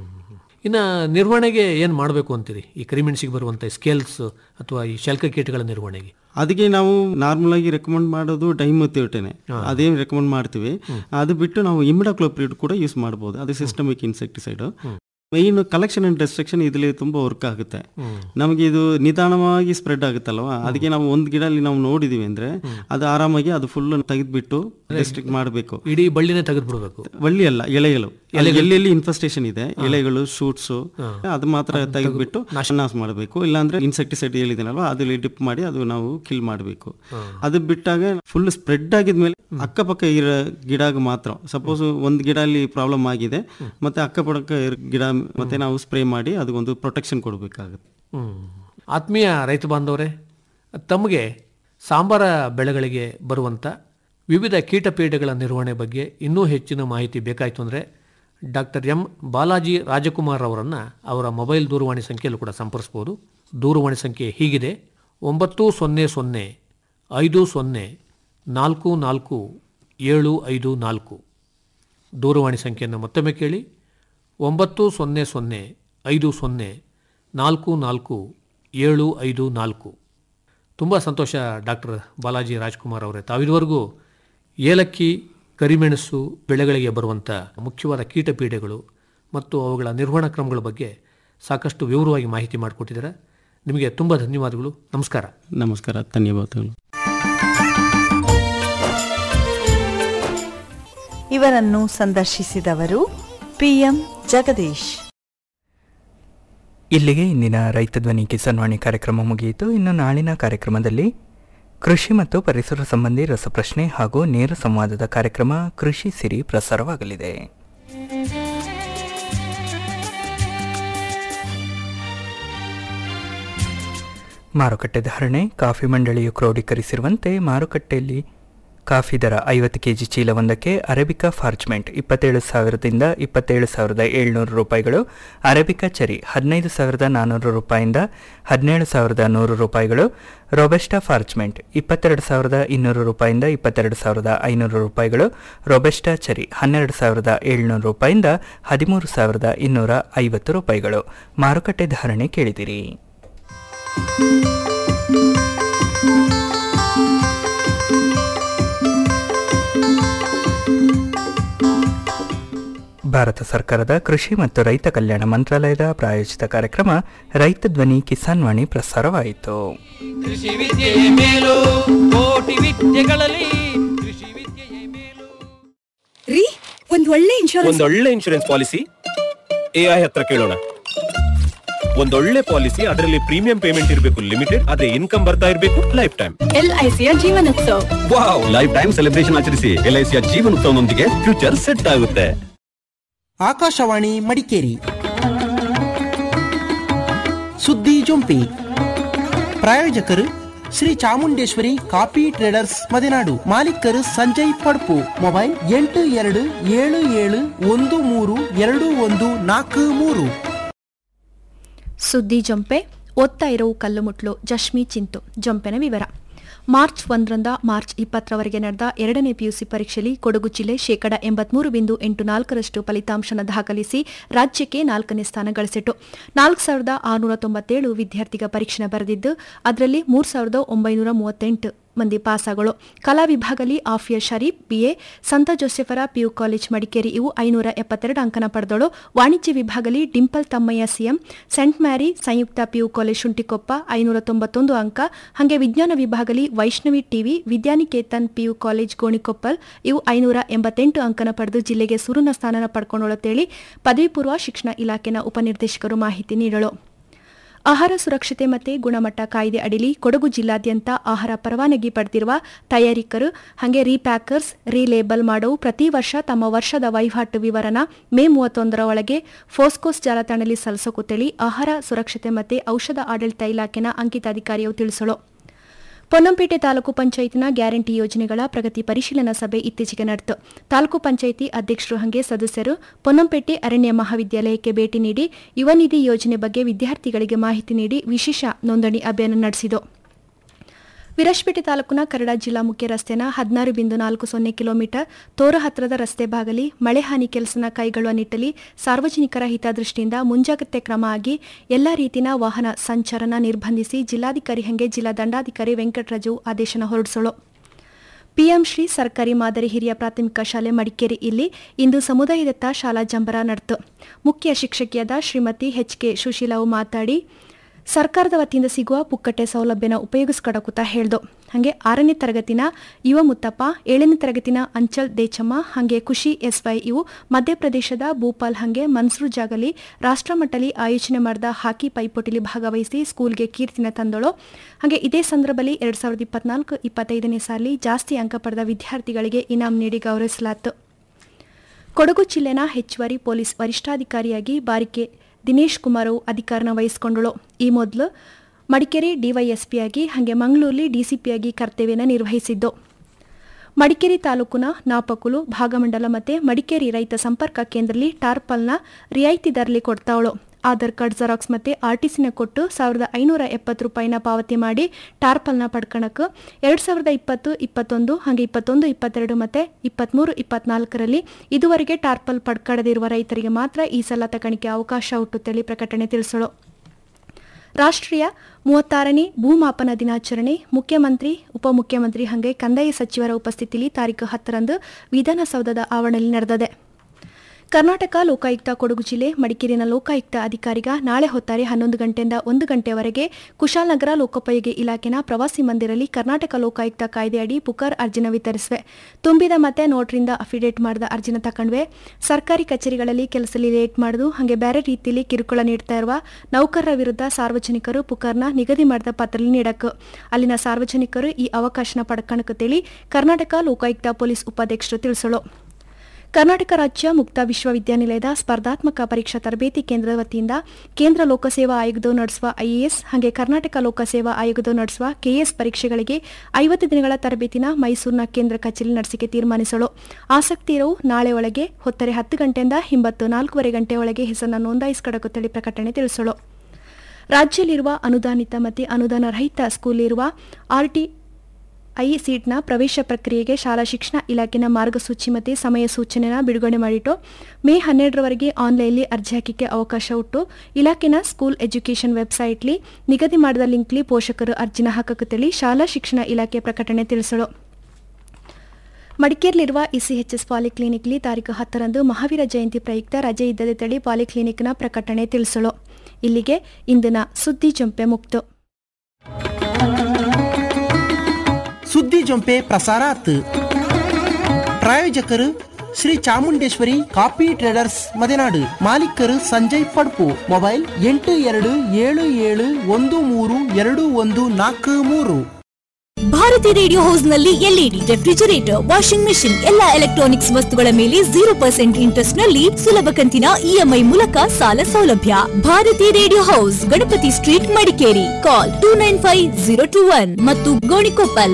ಇನ್ನು ನಿರ್ವಹಣೆಗೆ ಏನು ಮಾಡಬೇಕು ಅಂತೀರಿ ಈ ಕರಿಮೆಣಸಿಗೆ ಬರುವಂಥ ಸ್ಕೇಲ್ಸ್ ಅಥವಾ ಈ ಶಲ್ಕ ಕೀಟಗಳ ನಿರ್ವಹಣೆಗೆ ಅದಕ್ಕೆ ನಾವು ನಾರ್ಮಲ್ ಆಗಿ ರೆಕಮೆಂಡ್ ಮಾಡೋದು ಡೈಮೊಥಿಯೋಟೇನೆ ಅದೇ ರೆಕಮೆಂಡ್ ಮಾಡ್ತೀವಿ ಅದು ಬಿಟ್ಟು ನಾವು ಇಮಿಡಾಕ್ಲೋಪ್ರಿಡ್ ಕೂಡ ಯೂಸ್ ಮಾಡ್ಬೋದು ಅದು systemic insecticide mine collection and destruction ಇದರಲ್ಲಿ ತುಂಬಾ ವರ್ಕ್ ಆಗುತ್ತೆ ನಮಗೆ ಇದು ನಿಧಾನವಾಗಿ ಸ್ಪ್ರೆಡ್ ಆಗುತ್ತಲ್ವಾ ಅದಕ್ಕೆ ನಾವು ಒಂದು ಗಿಡಲ್ಲಿ ನಾವು ನೋಡಿದೀವಿ ಅಂದ್ರೆ ಅದು ಆರಾಮಾಗಿ ಅದು ಫುಲ್ ತೆಗೆದ್ಬಿಟ್ಟು ಡಿಸ್ಟ್ರಿಕ್ಟ್ ಮಾಡಬೇಕು ಇಡೀ ಬಳ್ಳಿನೇ ತೆಗೆದುಬಿಡ್ಬೇಕು ಬಳ್ಳಿ ಅಲ್ಲ ಎಲೆಗಳು ಅದು ಎಲ್ಲೆಲ್ಲಿ ಇನ್ಫೆಸ್ಟೇಷನ್ ಇದೆ ಎಲೆಗಳು ಶೂಟ್ಸ್ ಅದು ಮಾತ್ರ ತೆಗೆದ್ಬಿಟ್ಟು ನಾಶ ಮಾಡಬೇಕು ಇಲ್ಲಾಂದ್ರೆ ಇನ್ಸೆಕ್ಟಿಸೈಡ್ ಹೇಳಿದನಲ್ವಾ ಅದ್ರಲ್ಲಿ ಡಿಪ್ ಮಾಡಿ ಅದು ನಾವು ಕಿಲ್ ಮಾಡಬೇಕು ಅದು ಬಿಟ್ಟಾಗ ಫುಲ್ ಸ್ಪ್ರೆಡ್ ಆಗಿದ್ಮೇಲೆ ಅಕ್ಕಪಕ್ಕ ಇರೋ ಗಿಡಗ ಮಾತ್ರ ಸಪೋಸ್ ಒಂದು ಗಿಡ ಅಲ್ಲಿ ಪ್ರಾಬ್ಲಮ್ ಆಗಿದೆ ಮತ್ತೆ ಅಕ್ಕಪಕ್ಕ ಇರೋ ಗಿಡ ಮತ್ತೆ ನಾವು ಸ್ಪ್ರೇ ಮಾಡಿ ಅದಕ್ಕೊಂದು ಪ್ರೊಟೆಕ್ಷನ್ ಕೊಡಬೇಕಾಗುತ್ತೆ ಹ್ಮ್. ಆತ್ಮೀಯ ರೈತ ಬಾಂಧವರೇ ತಮಗೆ ಸಾಂಬಾರ ಬೆಳೆಗಳಿಗೆ ಬರುವಂಥ ವಿವಿಧ ಕೀಟಪೀಡೆಗಳ ನಿರ್ವಹಣೆ ಬಗ್ಗೆ ಇನ್ನೂ ಹೆಚ್ಚಿನ ಮಾಹಿತಿ ಬೇಕಾಯಿತು ಅಂದರೆ ಡಾಕ್ಟರ್ ಎಂ ಬಾಲಾಜಿ ರಾಜಕುಮಾರ್ ಅವರನ್ನು ಅವರ ಮೊಬೈಲ್ ದೂರವಾಣಿ ಸಂಖ್ಯೆಯಲ್ಲೂ ಕೂಡ ಸಂಪರ್ಸ್ಬೋದು ದೂರವಾಣಿ ಸಂಖ್ಯೆ ಹೀಗಿದೆ ಒಂಬತ್ತು ಸೊನ್ನೆ ಸೊನ್ನೆ ಐದು ಸೊನ್ನೆ ನಾಲ್ಕು ನಾಲ್ಕು ಏಳು ಐದು ನಾಲ್ಕು ದೂರವಾಣಿ ಸಂಖ್ಯೆಯನ್ನು ಮತ್ತೊಮ್ಮೆ ಕೇಳಿ ಒಂಬತ್ತು ಸೊನ್ನೆ ಸೊನ್ನೆ ಐದು ಸೊನ್ನೆ ನಾಲ್ಕು ನಾಲ್ಕು ಏಳು ಐದು ನಾಲ್ಕು ತುಂಬ ಸಂತೋಷ ಡಾಕ್ಟರ್ ಬಾಲಾಜಿ ರಾಜ್ಕುಮಾರ್ ಅವರೇ ತಾವಿದುವರೆಗೂ ಏಲಕ್ಕಿ ಕರಿಮೆಣಸು ಬೆಳೆಗಳಿಗೆ ಬರುವಂಥ ಮುಖ್ಯವಾದ ಕೀಟಪೀಡೆಗಳು ಮತ್ತು ಅವುಗಳ ನಿರ್ವಹಣಾ ಕ್ರಮಗಳ ಬಗ್ಗೆ ಸಾಕಷ್ಟು ವಿವರವಾಗಿ ಮಾಹಿತಿ ಮಾಡಿಕೊಟ್ಟಿದ್ದಾರೆ ನಿಮಗೆ ತುಂಬ ಧನ್ಯವಾದಗಳು ನಮಸ್ಕಾರ ನಮಸ್ಕಾರ ಧನ್ಯವಾದಗಳು ಇವರನ್ನು ಸಂದರ್ಶಿಸಿದವರು ಪಿಎಂ ಜಗದೀಶ್ ಇಲ್ಲಿಗೆ ಇಂದಿನ ರೈತ ಧ್ವನಿ ಕಿಸಾನ್ವಾಣಿ ಕಾರ್ಯಕ್ರಮ ಮುಗಿಯಿತು ಇನ್ನು ನಾಳಿನ ಕಾರ್ಯಕ್ರಮದಲ್ಲಿ ಕೃಷಿ ಮತ್ತು ಪರಿಸರ ಸಂಬಂಧಿ ರಸಪ್ರಶ್ನೆ ಹಾಗೂ ನೇರ ಸಂವಾದದ ಕಾರ್ಯಕ್ರಮ ಕೃಷಿ ಸಿರಿ ಪ್ರಸಾರವಾಗಲಿದೆ ಮಾರುಕಟ್ಟೆ ಧಾರಣೆ ಕಾಫಿ ಮಂಡಳಿಯು ಕ್ರೋಢೀಕರಿಸಿರುವಂತೆ ಮಾರುಕಟ್ಟೆಯಲ್ಲಿ ಕಾಫಿ ದರ ಐವತ್ತು ಕೆಜಿ ಚೀಲವೊಂದಕ್ಕೆ ಅರೇಬಿಕಾ ಫಾರ್ಚ್ಮೆಂಟ್ ಇಪ್ಪತ್ತೇಳು ಸಾವಿರದಿಂದ ಇಪ್ಪತ್ತೇಳು ಸಾವಿರದ ಏಳ್ನೂರು ರೂಪಾಯಿಗಳು ಅರೇಬಿಕಾ ಚೆರಿ ಹದಿನೈದು ಸಾವಿರದ ನಾನ್ನೂರು ರೂಪಾಯಿಂದ ಹದಿನೇಳು ಸಾವಿರದ ನೂರು ರೂಪಾಯಿಗಳು ರೊಬೆಸ್ಟಾ ಫಾರ್ಚ್ಮೆಂಟ್ ಇಪ್ಪತ್ತೆರಡು ಸಾವಿರದ ಇನ್ನೂರು ರೂಪಾಯಿಂದ ಇಪ್ಪತ್ತೆರಡು ಸಾವಿರದ ಐನೂರು ರೂಪಾಯಿಗಳು ರೊಬೆಸ್ಟಾ ಚೆರಿ ಹನ್ನೆರಡು ಸಾವಿರದ ಏಳ್ನೂರು ರೂಪಾಯಿಂದ ಹದಿಮೂರು ಸಾವಿರದ ಇನ್ನೂರ ಐವತ್ತು ರೂಪಾಯಿಗಳು ಮಾರುಕಟ್ಟೆ ಧಾರಣೆ ಕೇಳಿದಿರಿ ಭಾರತ ಸರ್ಕಾರದ ಕೃಷಿ ಮತ್ತು ರೈತ ಕಲ್ಯಾಣ ಮಂತ್ರಾಲಯದ ಪ್ರಾಯೋಜಿತ ಕಾರ್ಯಕ್ರಮ ರೈತ ಧ್ವನಿ ಕಿಸಾನ್ ವಾಣಿ ಪ್ರಸಾರವಾಯಿತು ಕೃಷಿ ವಿದ್ಯೆಯೇ ಮೇಲು ಕೋಟಿ ವಿದ್ಯೆಗಳಲ್ಲಿ ಕೃಷಿ ವಿದ್ಯೆಯೇ ಮೇಲು ರೀ ಒಂದ್ ಒಳ್ಳೆ ಇನ್ಶೂರೆನ್ಸ್ ಒಂದೊಳ್ಳೆ ಇನ್ಶೂರೆನ್ಸ್ ಪಾಲಿಸಿ ಎಐ ಹತ್ರ ಕೇಳೋಣ ಒಂದೊಳ್ಳೆ ಪಾಲಿಸಿ ಅದರಲ್ಲಿ ಪ್ರೀಮಿಯಂ ಪೇಮೆಂಟ್ ಇರಬೇಕು ಲಿಮಿಟೆಡ್ ಅದೇ ಇನ್ಕಮ್ ಬರ್ತಾ ಇರಬೇಕು ಲೈಫ್ ಟೈಮ್ ಎಲ್ ಐ ಸಿಯ ಜೀವನೋತ್ಸವ ವಾವ್ ಲೈಫ್ ಟೈಮ್ ಸೆಲೆಬ್ರೇಷನ್ ಆಚರಿಸಿ ಎಲ್ಐಸಿಯ ಜೀವನ ಉತ್ಸವನೊಂದಿಗೆ ಫ್ಯೂಚರ್ ಸೆಟ್ ಆಗುತ್ತೆ ಆಕಾಶವಾಣಿ ಮಡಿಕೇರಿ ಸುದ್ದಿ ಜೊಂಪಿ ಪ್ರಾಯೋಜಕರು ಶ್ರೀ ಚಾಮುಂಡೇಶ್ವರಿ ಕಾಫಿ ಟ್ರೇಡರ್ಸ್ ಮದೆನಾಡು ಮಾಲೀಕರು ಸಂಜಯ್ ಪಡ್ಪು ಮೊಬೈಲ್ ಎಂಟು ಎರಡು ಏಳು ಏಳು ಒಂದು ಮೂರು ಎರಡು ಒಂದು ನಾಲ್ಕು ಮೂರು ಸುದ್ದಿ ಜಂಪೆ ಓದ್ತಾ ಇರೋ ಕಲ್ಲು ಮುಟ್ಲು ಜಶ್ಮಿ ಚಿಂತು ಜಂಪೆನ ವಿವರ ಮಾರ್ಚ್ ಒಂದರಿಂದ ಮಾರ್ಚ್ ಇಪ್ಪತ್ತರವರೆಗೆ ನಡೆದ ಎರಡನೇ ಪಿಯುಸಿ ಪರೀಕ್ಷೆಯಲ್ಲಿ ಕೊಡಗು ಜಿಲ್ಲೆ ಶೇಕಡ ಎಂಬತ್ಮೂರು ಬಿಂದು ಎಂಟು ನಾಲ್ಕರಷ್ಟು ಫಲಿತಾಂಶನ ದಾಖಲಿಸಿ ರಾಜ್ಯಕ್ಕೆ ನಾಲ್ಕನೇ ಸ್ಥಾನ ಗಳಿಸಿತು ನಾಲ್ಕು ಸಾವಿರದ ಆರುನೂರ ತೊಂಬತ್ತೇಳು ವಿದ್ಯಾರ್ಥಿಗ ಪರೀಕ್ಷೆ ಬರೆದಿದ್ದು ಅದರಲ್ಲಿ ಮೂರು ಸಾವಿರದ ಒಂಬೈನೂರ ಮೂವತ್ತೆಂಟು ಮಂದಿ ಪಾಸಾಗಳು ಕಲಾ ವಿಭಾಗದಲ್ಲಿ ಆಫಿಯಾ ಶರೀಫ್ ಬಿಎ ಸಂತ ಜೋಸೆಫರ ಪಿಯು ಕಾಲೇಜ್ ಮಡಿಕೇರಿ ಇವು ಐನೂರ ಎಪ್ಪತ್ತೆರಡು ಅಂಕನ ಪಡೆದಳು ವಾಣಿಜ್ಯ ವಿಭಾಗದಲ್ಲಿ Dimple Thammaiah CM Saint Mary ಸಂಯುಕ್ತ ಪಿಯು ಕಾಲೇಜ್ ಶುಂಠಿಕೊಪ್ಪ ಐನೂರ ತೊಂಬತ್ತೊಂದು ಅಂಕ ಹಾಗೆ ವಿಜ್ಞಾನ ವಿಭಾಗದಲ್ಲಿ Vaishnavi TV Vidyaniketan PU college Gonikoppal ಇವು ಐನೂರ ಎಂಬತ್ತೆಂಟು ಅಂಕನ ಪಡೆದು ಜಿಲ್ಲೆಗೆ ಸುರುನ ಸ್ಥಾನನ ಪಡ್ಕೊಂಡೊಳತೇಳಿ ಪದವಿ ಪೂರ್ವ ಶಿಕ್ಷಣ ಇಲಾಖೆನ ಉಪನಿರ್ದೇಶಕರು ಮಾಹಿತಿ ನೀಡಳು ಆಹಾರ ಸುರಕ್ಷತೆ ಮತ್ತು ಗುಣಮಟ್ಟ ಕಾಯ್ದೆ ಅಡಿಲಿ ಕೊಡಗು ಜಿಲ್ಲಾದ್ಯಂತ ಆಹಾರ ಪರವಾನಗಿ ಪಡೆದಿರುವ ತಯಾರಿಕರು ಹಾಗೆ ರೀಪ್ಯಾಕರ್ಸ್ ರೀಲೇಬಲ್ ಮಾಡವು ಪ್ರತಿ ವರ್ಷ ತಮ್ಮ ವರ್ಷದ ವಹಿವಾಟು ವಿವರನ ಮೇ ಮೂವತ್ತೊಂದರ ಒಳಗೆ ಫೋಸ್ಕೋಸ್ ಜಾಲತಾಣದಲ್ಲಿ ಸಲ್ಲಿಸೋಕುತ್ತೇಳಿ ಆಹಾರ ಸುರಕ್ಷತೆ ಮತ್ತು ಔಷಧ ಆಡಳಿತ ಇಲಾಖೆನ ಅಂಕಿತಾಧಿಕಾರಿಯು ತಿಳಿಸಲು ಪೊನ್ನಂಪೇಟೆ ತಾಲೂಕು ಪಂಚಾಯತ್ನ ಗ್ಯಾರಂಟಿ ಯೋಜನೆಗಳ ಪ್ರಗತಿ ಪರಿಶೀಲನಾ ಸಭೆ ಇತ್ತೀಚೆಗೆ ನಡೆಯಿತು ತಾಲೂಕು ಪಂಚಾಯಿತಿ ಅಧ್ಯಕ್ಷರು ಹಾಗೆ ಸದಸ್ಯರು ಪೊನ್ನಂಪೇಟೆ ಅರಣ್ಯ ಮಹಾವಿದ್ಯಾಲಯಕ್ಕೆ ಭೇಟಿ ನೀಡಿ ಯುವ ನಿಧಿ ಯೋಜನೆ ಬಗ್ಗೆ ವಿದ್ಯಾರ್ಥಿಗಳಿಗೆ ಮಾಹಿತಿ ನೀಡಿ ವಿಶೇಷ ನೋಂದಣಿ ಅಭಿಯಾನ ನಡೆಸಿತು ವಿರಾಜಪೇಟೆ ತಾಲೂಕಿನ ಕರಡ ಜಿಲ್ಲಾ ಮುಖ್ಯ ರಸ್ತೆನ ಹದಿನಾರು ಬಿಂದು ನಾಲ್ಕು ಸೊನ್ನೆ ಕಿಲೋಮೀಟರ್ ತೋರ ಹತ್ತಿರದ ರಸ್ತೆ ಭಾಗಲಿ ಮಳೆ ಹಾನಿ ಕೆಲಸನ ಕೈಗೊಳ್ಳುವ ನಿಟ್ಟಲ್ಲಿ ಸಾರ್ವಜನಿಕರ ಹಿತದೃಷ್ಟಿಯಿಂದ ಮುಂಜಾಗ್ರತೆ ಕ್ರಮ ಆಗಿ ಎಲ್ಲಾ ರೀತಿಯ ವಾಹನ ಸಂಚಾರನ ನಿರ್ಬಂಧಿಸಿ ಜಿಲ್ಲಾಧಿಕಾರಿ ಹಂಗೆ ಜಿಲ್ಲಾ ದಂಡಾಧಿಕಾರಿ ವೆಂಕಟರಾಜು ಆದೇಶನ ಹೊರಡಿಸಲು ಪಿಎಂ ಶ್ರೀ ಸರ್ಕಾರಿ ಮಾದರಿ ಹಿರಿಯ ಪ್ರಾಥಮಿಕ ಶಾಲೆ ಮಡಿಕೇರಿ ಇಲ್ಲಿ ಇಂದು ಸಮುದಾಯದತ್ತ ಶಾಲಾ ಜಂಬರ ನಡೆತು ಮುಖ್ಯ ಶಿಕ್ಷಕಿಯಾದ ಶ್ರೀಮತಿ ಎಚ್ ಕೆ ಸುಶೀಲವು ಮಾತಾಡಿ ಸರ್ಕಾರದ ವತಿಯಿಂದ ಸಿಗುವ ಪುಕ್ಕಟೆ ಸೌಲಭ್ಯನ ಉಪಯೋಗಿಸ್ಕೊಡಕುತ್ತಾ ಹೇಳ್ದು ಹಾಗೆ ಆರನೇ ತರಗತಿನ ಯುವ ಮುತ್ತಪ್ಪ ಏಳನೇ ತರಗತಿನ ಅಂಚಲ್ ದೇಚಮ್ಮ ಹಾಗೆ ಖುಷಿ ಎಸ್ವೈ ಇವು ಮಧ್ಯಪ್ರದೇಶದ ಭೂಪಾಲ್ ಹಾಗೆ ಮನ್ಸೂರು ಜಾಗಲಿ ರಾಷ್ಟ್ರಮಟ್ಟಲಿ ಆಯೋಜನೆ ಮಾಡಿದ ಹಾಕಿ ಪೈಪೋಟಿಲಿ ಭಾಗವಹಿಸಿ ಸ್ಕೂಲ್ಗೆ ಕೀರ್ತಿನ ತಂದಳು ಹಾಗೆ ಇದೇ ಸಂದರ್ಭದಲ್ಲಿ ಎರಡ್ ಸಾವಿರದ ಇಪ್ಪತ್ನಾಲ್ಕು ಇಪ್ಪತ್ತೈದನೇ ಸಾಲಿ ಜಾಸ್ತಿ ಅಂಕ ಪಡೆದ ವಿದ್ಯಾರ್ಥಿಗಳಿಗೆ ಇನಾಮ್ ನೀಡಿ ಗೌರವಿಸಲಾಯಿತು ಕೊಡಗು ಜಿಲ್ಲೆನ ಹೆಚ್ಚುವರಿ ಪೊಲೀಸ್ ವರಿಷ್ಠಾಧಿಕಾರಿಯಾಗಿ ಬಾರಿಕೆ ದಿನೇಶ್ ಕುಮಾರ್ ಅಧಿಕಾರನ ವಹಿಸಿಕೊಂಡಳು ಈ ಮೊದಲು ಮಡಿಕೇರಿ ಡಿವೈಎಸ್ಪಿಯಾಗಿ ಹಾಗೆ ಮಂಗಳೂರಲ್ಲಿ ಡಿಸಿಪಿಯಾಗಿ ಕರ್ತವ್ಯನ ನಿರ್ವಹಿಸಿದ್ದು ಮಡಿಕೇರಿ ತಾಲೂಕಿನ ನಾಪಕುಲು ಭಾಗಮಂಡಲ ಮತ್ತು ಮಡಿಕೇರಿ ರೈತ ಸಂಪರ್ಕ ಕೇಂದ್ರದಲ್ಲಿ ಟಾರ್ಪಲ್ನ ರಿಯಾಯಿತಿ ದರಲಿ ಕೊಡ್ತಾವಳು ಆಧಾರ್ ಕಾರ್ಡ್ ಜೆರಾಕ್ಸ್ ಮತ್ತು ಆರ್ಟಿಸಿನ ಕೊಟ್ಟು ಸಾವಿರದ ಐನೂರ ಎಪ್ಪತ್ತು ರೂಪಾಯಿನ ಪಾವತಿ ಮಾಡಿ ಟಾರ್ಪಲ್ನ ಪಡ್ಕಣಕ್ಕೆ ಎರಡು ಸಾವಿರದ ಇಪ್ಪತ್ತು ಇಪ್ಪತ್ತೊಂದು ಹಾಗೆ ಇಪ್ಪತ್ತೊಂದು ಇಪ್ಪತ್ತೆರಡು ಮತ್ತು ಇಪ್ಪತ್ತ್ಮೂರು ಇಪ್ಪತ್ನಾಲ್ಕರಲ್ಲಿ ಇದುವರೆಗೆ ಟಾರ್ಪಲ್ ಪಡ್ಕಡದಿರುವ ರೈತರಿಗೆ ಮಾತ್ರ ಈ ಸಲ ತಕಣಿಕೆ ಅವಕಾಶ ಹುಟ್ಟುತ್ತೇಳಿ ಪ್ರಕಟಣೆ ತಿಳಿಸಲು ರಾಷ್ಟ್ರೀಯ ಮೂವತ್ತಾರನೇ ಭೂಮಾಪನ ದಿನಾಚರಣೆ ಮುಖ್ಯಮಂತ್ರಿ ಉಪಮುಖ್ಯಮಂತ್ರಿ ಹಾಗೆ ಕಂದಾಯ ಸಚಿವರ ಉಪಸ್ಥಿತಿಯಲ್ಲಿ ತಾರೀಕು ಹತ್ತರಂದು ವಿಧಾನಸೌಧದ ಆವರಣದಲ್ಲಿ ನಡೆದಿದೆ ಕರ್ನಾಟಕ ಲೋಕಾಯುಕ್ತ ಕೊಡಗು ಜಿಲ್ಲೆ ಮಡಿಕೇರಿನ ಲೋಕಾಯುಕ್ತ ಅಧಿಕಾರಿಗ ನಾಳೆ ಹೊತ್ತಾರೆ ಹನ್ನೊಂದು ಗಂಟೆಯಿಂದ ಒಂದು ಗಂಟೆವರೆಗೆ ಕುಶಾಲನಗರ ಲೋಕೋಪಯೋಗಿ ಇಲಾಖೆನ ಪ್ರವಾಸಿ ಮಂದಿರಲ್ಲಿ ಕರ್ನಾಟಕ ಲೋಕಾಯುಕ್ತ ಕಾಯ್ದೆಯಡಿ ಪುಕಾರ್ ಅರ್ಜಿನ ವಿತರಿಸಿವೆ ತುಂಬಿದ ಮತ್ತೆ ನೋಟ್ರಿಂದ ಅಫಿಡೇಟ್ ಮಾಡಿದ ಅರ್ಜಿನ ತಕೊಂಡ್ವೆ ಸರ್ಕಾರಿ ಕಚೇರಿಗಳಲ್ಲಿ ಕೆಲಸದಲ್ಲಿ ಲೇಟ್ ಮಾಡುದು ಹಾಗೆ ಬೇರೆ ರೀತಿಯಲ್ಲಿ ಕಿರುಕುಳ ನೀಡ್ತಾ ಇರುವ ನೌಕರರ ವಿರುದ್ಧ ಸಾರ್ವಜನಿಕರು ಪುಕಾರ್ನ ನಿಗದಿ ಮಾಡಿದ ಪತ್ರದಲ್ಲಿ ನೀಡಕ್ಕೆ ಅಲ್ಲಿನ ಸಾರ್ವಜನಿಕರು ಈ ಅವಕಾಶನ ಪಡ್ಕಣಕತ್ತೇಳಿ ಕರ್ನಾಟಕ ಲೋಕಾಯುಕ್ತ ಪೊಲೀಸ್ ಉಪಾಧ್ಯಕ್ಷರು ತಿಳಿಸಲು ಕರ್ನಾಟಕ ರಾಜ್ಯ ಮುಕ್ತ ವಿಶ್ವವಿದ್ಯಾನಿಲಯದ ಸ್ಪರ್ಧಾತ್ಮಕ ಪರೀಕ್ಷಾ ತರಬೇತಿ ಕೇಂದ್ರದ ವತಿಯಿಂದ ಕೇಂದ್ರ ಲೋಕಸೇವಾ ಆಯೋಗದ ನಡೆಸುವ ಐಎಎಸ್ ಹಾಗೆ ಕರ್ನಾಟಕ ಲೋಕಸೇವಾ ಆಯೋಗದ ನಡೆಸುವ ಕೆಎಎಸ್ ಪರೀಕ್ಷೆಗಳಿಗೆ ಐವತ್ತು ದಿನಗಳ ತರಬೇತಿನ ಮೈಸೂರಿನ ಕೇಂದ್ರ ಕಚೇರಿ ನಡೆಸಿಕೆ ತೀರ್ಮಾನಿಸಲು ಆಸಕ್ತಿ ಇರೋ ನಾಳೆ ಒಳಗೆ ಹೊತ್ತರೆ ಹತ್ತು ಗಂಟೆಯಿಂದ ಹಿಂಬತ್ತು ನಾಲ್ಕೂವರೆ ಗಂಟೆ ಒಳಗೆ ಹೆಸರನ್ನು ನೋಂದಾಯಿಸಿಕೊಡಕುತ್ತೇಳಿ ಪ್ರಕಟಣೆ ತಿಳಿಸಲು ರಾಜ್ಯದಲ್ಲಿರುವ ಅನುದಾನಿತ ಮತ್ತು ಅನುದಾನ ರಹಿತ ಸ್ಕೂಲ್ ಇರುವ ಆರ್ಟಿ ಐ ಸೀಟ್ನ ಪ್ರವೇಶ ಪ್ರಕ್ರಿಯೆಗೆ ಶಾಲಾ ಶಿಕ್ಷಣ ಇಲಾಖೆನ ಮಾರ್ಗಸೂಚಿ ಮತ್ತು ಸಮಯ ಸೂಚನೆನ ಬಿಡುಗಡೆ ಮಾಡಿಟ್ಟು ಮೇ ಹನ್ನೆರಡರವರೆಗೆ ಆನ್ಲೈನ್ಲಿ ಅರ್ಜಿ ಹಾಕಿಕೆ ಅವಕಾಶ ಉಟ್ಟು ಇಲಾಖೆನ ಸ್ಕೂಲ್ ಎಜುಕೇಷನ್ ವೆಬ್ಸೈಟ್ಲಿ ನಿಗದಿ ಮಾಡಿದ ಲಿಂಕ್ಲಿ ಪೋಷಕರು ಅರ್ಜಿನ ಹಾಕಕತ್ತೇಳಿ ಶಾಲಾ ಶಿಕ್ಷಣ ಇಲಾಖೆ ಪ್ರಕಟಣೆ ತಿಳಿಸಲು ಮಡಿಕೇರಿಲಿರುವ ಇಸಿಎಚ್ಎಸ್ ಪಾಲಿಕ್ಲಿನಿಕ್ಲಿ ತಾರೀಕು ಹತ್ತರಂದು ಮಹಾವೀರ ಜಯಂತಿ ಪ್ರಯುಕ್ತ ರಜೆ ಇದ್ದದೆ ತಳಿ ಪಾಲಿಕ್ಲಿನಿಕ್ನ ಪ್ರಕಟಣೆ ತಿಳಿಸಲು ಇಲ್ಲಿಗೆ ಇಂದಿನ ಸುದ್ದಿ ಜಂಪೆ ಮುಕ್ತು ಸುದ್ದಿ ಜೊಂಪೆ ಪ್ರಸಾರಾತ್ ಪ್ರಾಯೋಜಕರು ಶ್ರೀ ಚಾಮುಂಡೇಶ್ವರಿ ಕಾಫಿ ಟ್ರೇಡರ್ಸ್ ಮದೆನಾಡು ಮಾಲೀಕರು ಸಂಜಯ್ ಪಡ್ಪು ಮೊಬೈಲ್ ಎಂಟು ಎರಡು ಏಳು ಏಳು ಒಂದು ಮೂರು ಎರಡು ಒಂದು ನಾಲ್ಕು ಮೂರು ಭಾರತಿ ರೇಡಿಯೋ ಹೌಸ್ ನಲ್ಲಿ ಎಲ್ಇಡಿ ರೆಫ್ರಿಜರೇಟರ್ ವಾಷಿಂಗ್ ಮೆಷಿನ್ ಎಲ್ಲಾ ಎಲೆಕ್ಟ್ರಾನಿಕ್ಸ್ ವಸ್ತುಗಳ ಮೇಲೆ ಜೀರೋ ಪರ್ಸೆಂಟ್ ಇಂಟ್ರೆಸ್ಟ್ ನಲ್ಲಿ ಸುಲಭ ಕಂತಿನ ಇಎಂಐ ಮೂಲಕ ಸಾಲ ಸೌಲಭ್ಯ Bharathi radio house Ganapathi street Madikeri call two nine five zero two one ಮತ್ತು ಗೋಣಿಕೊಪ್ಪಲ್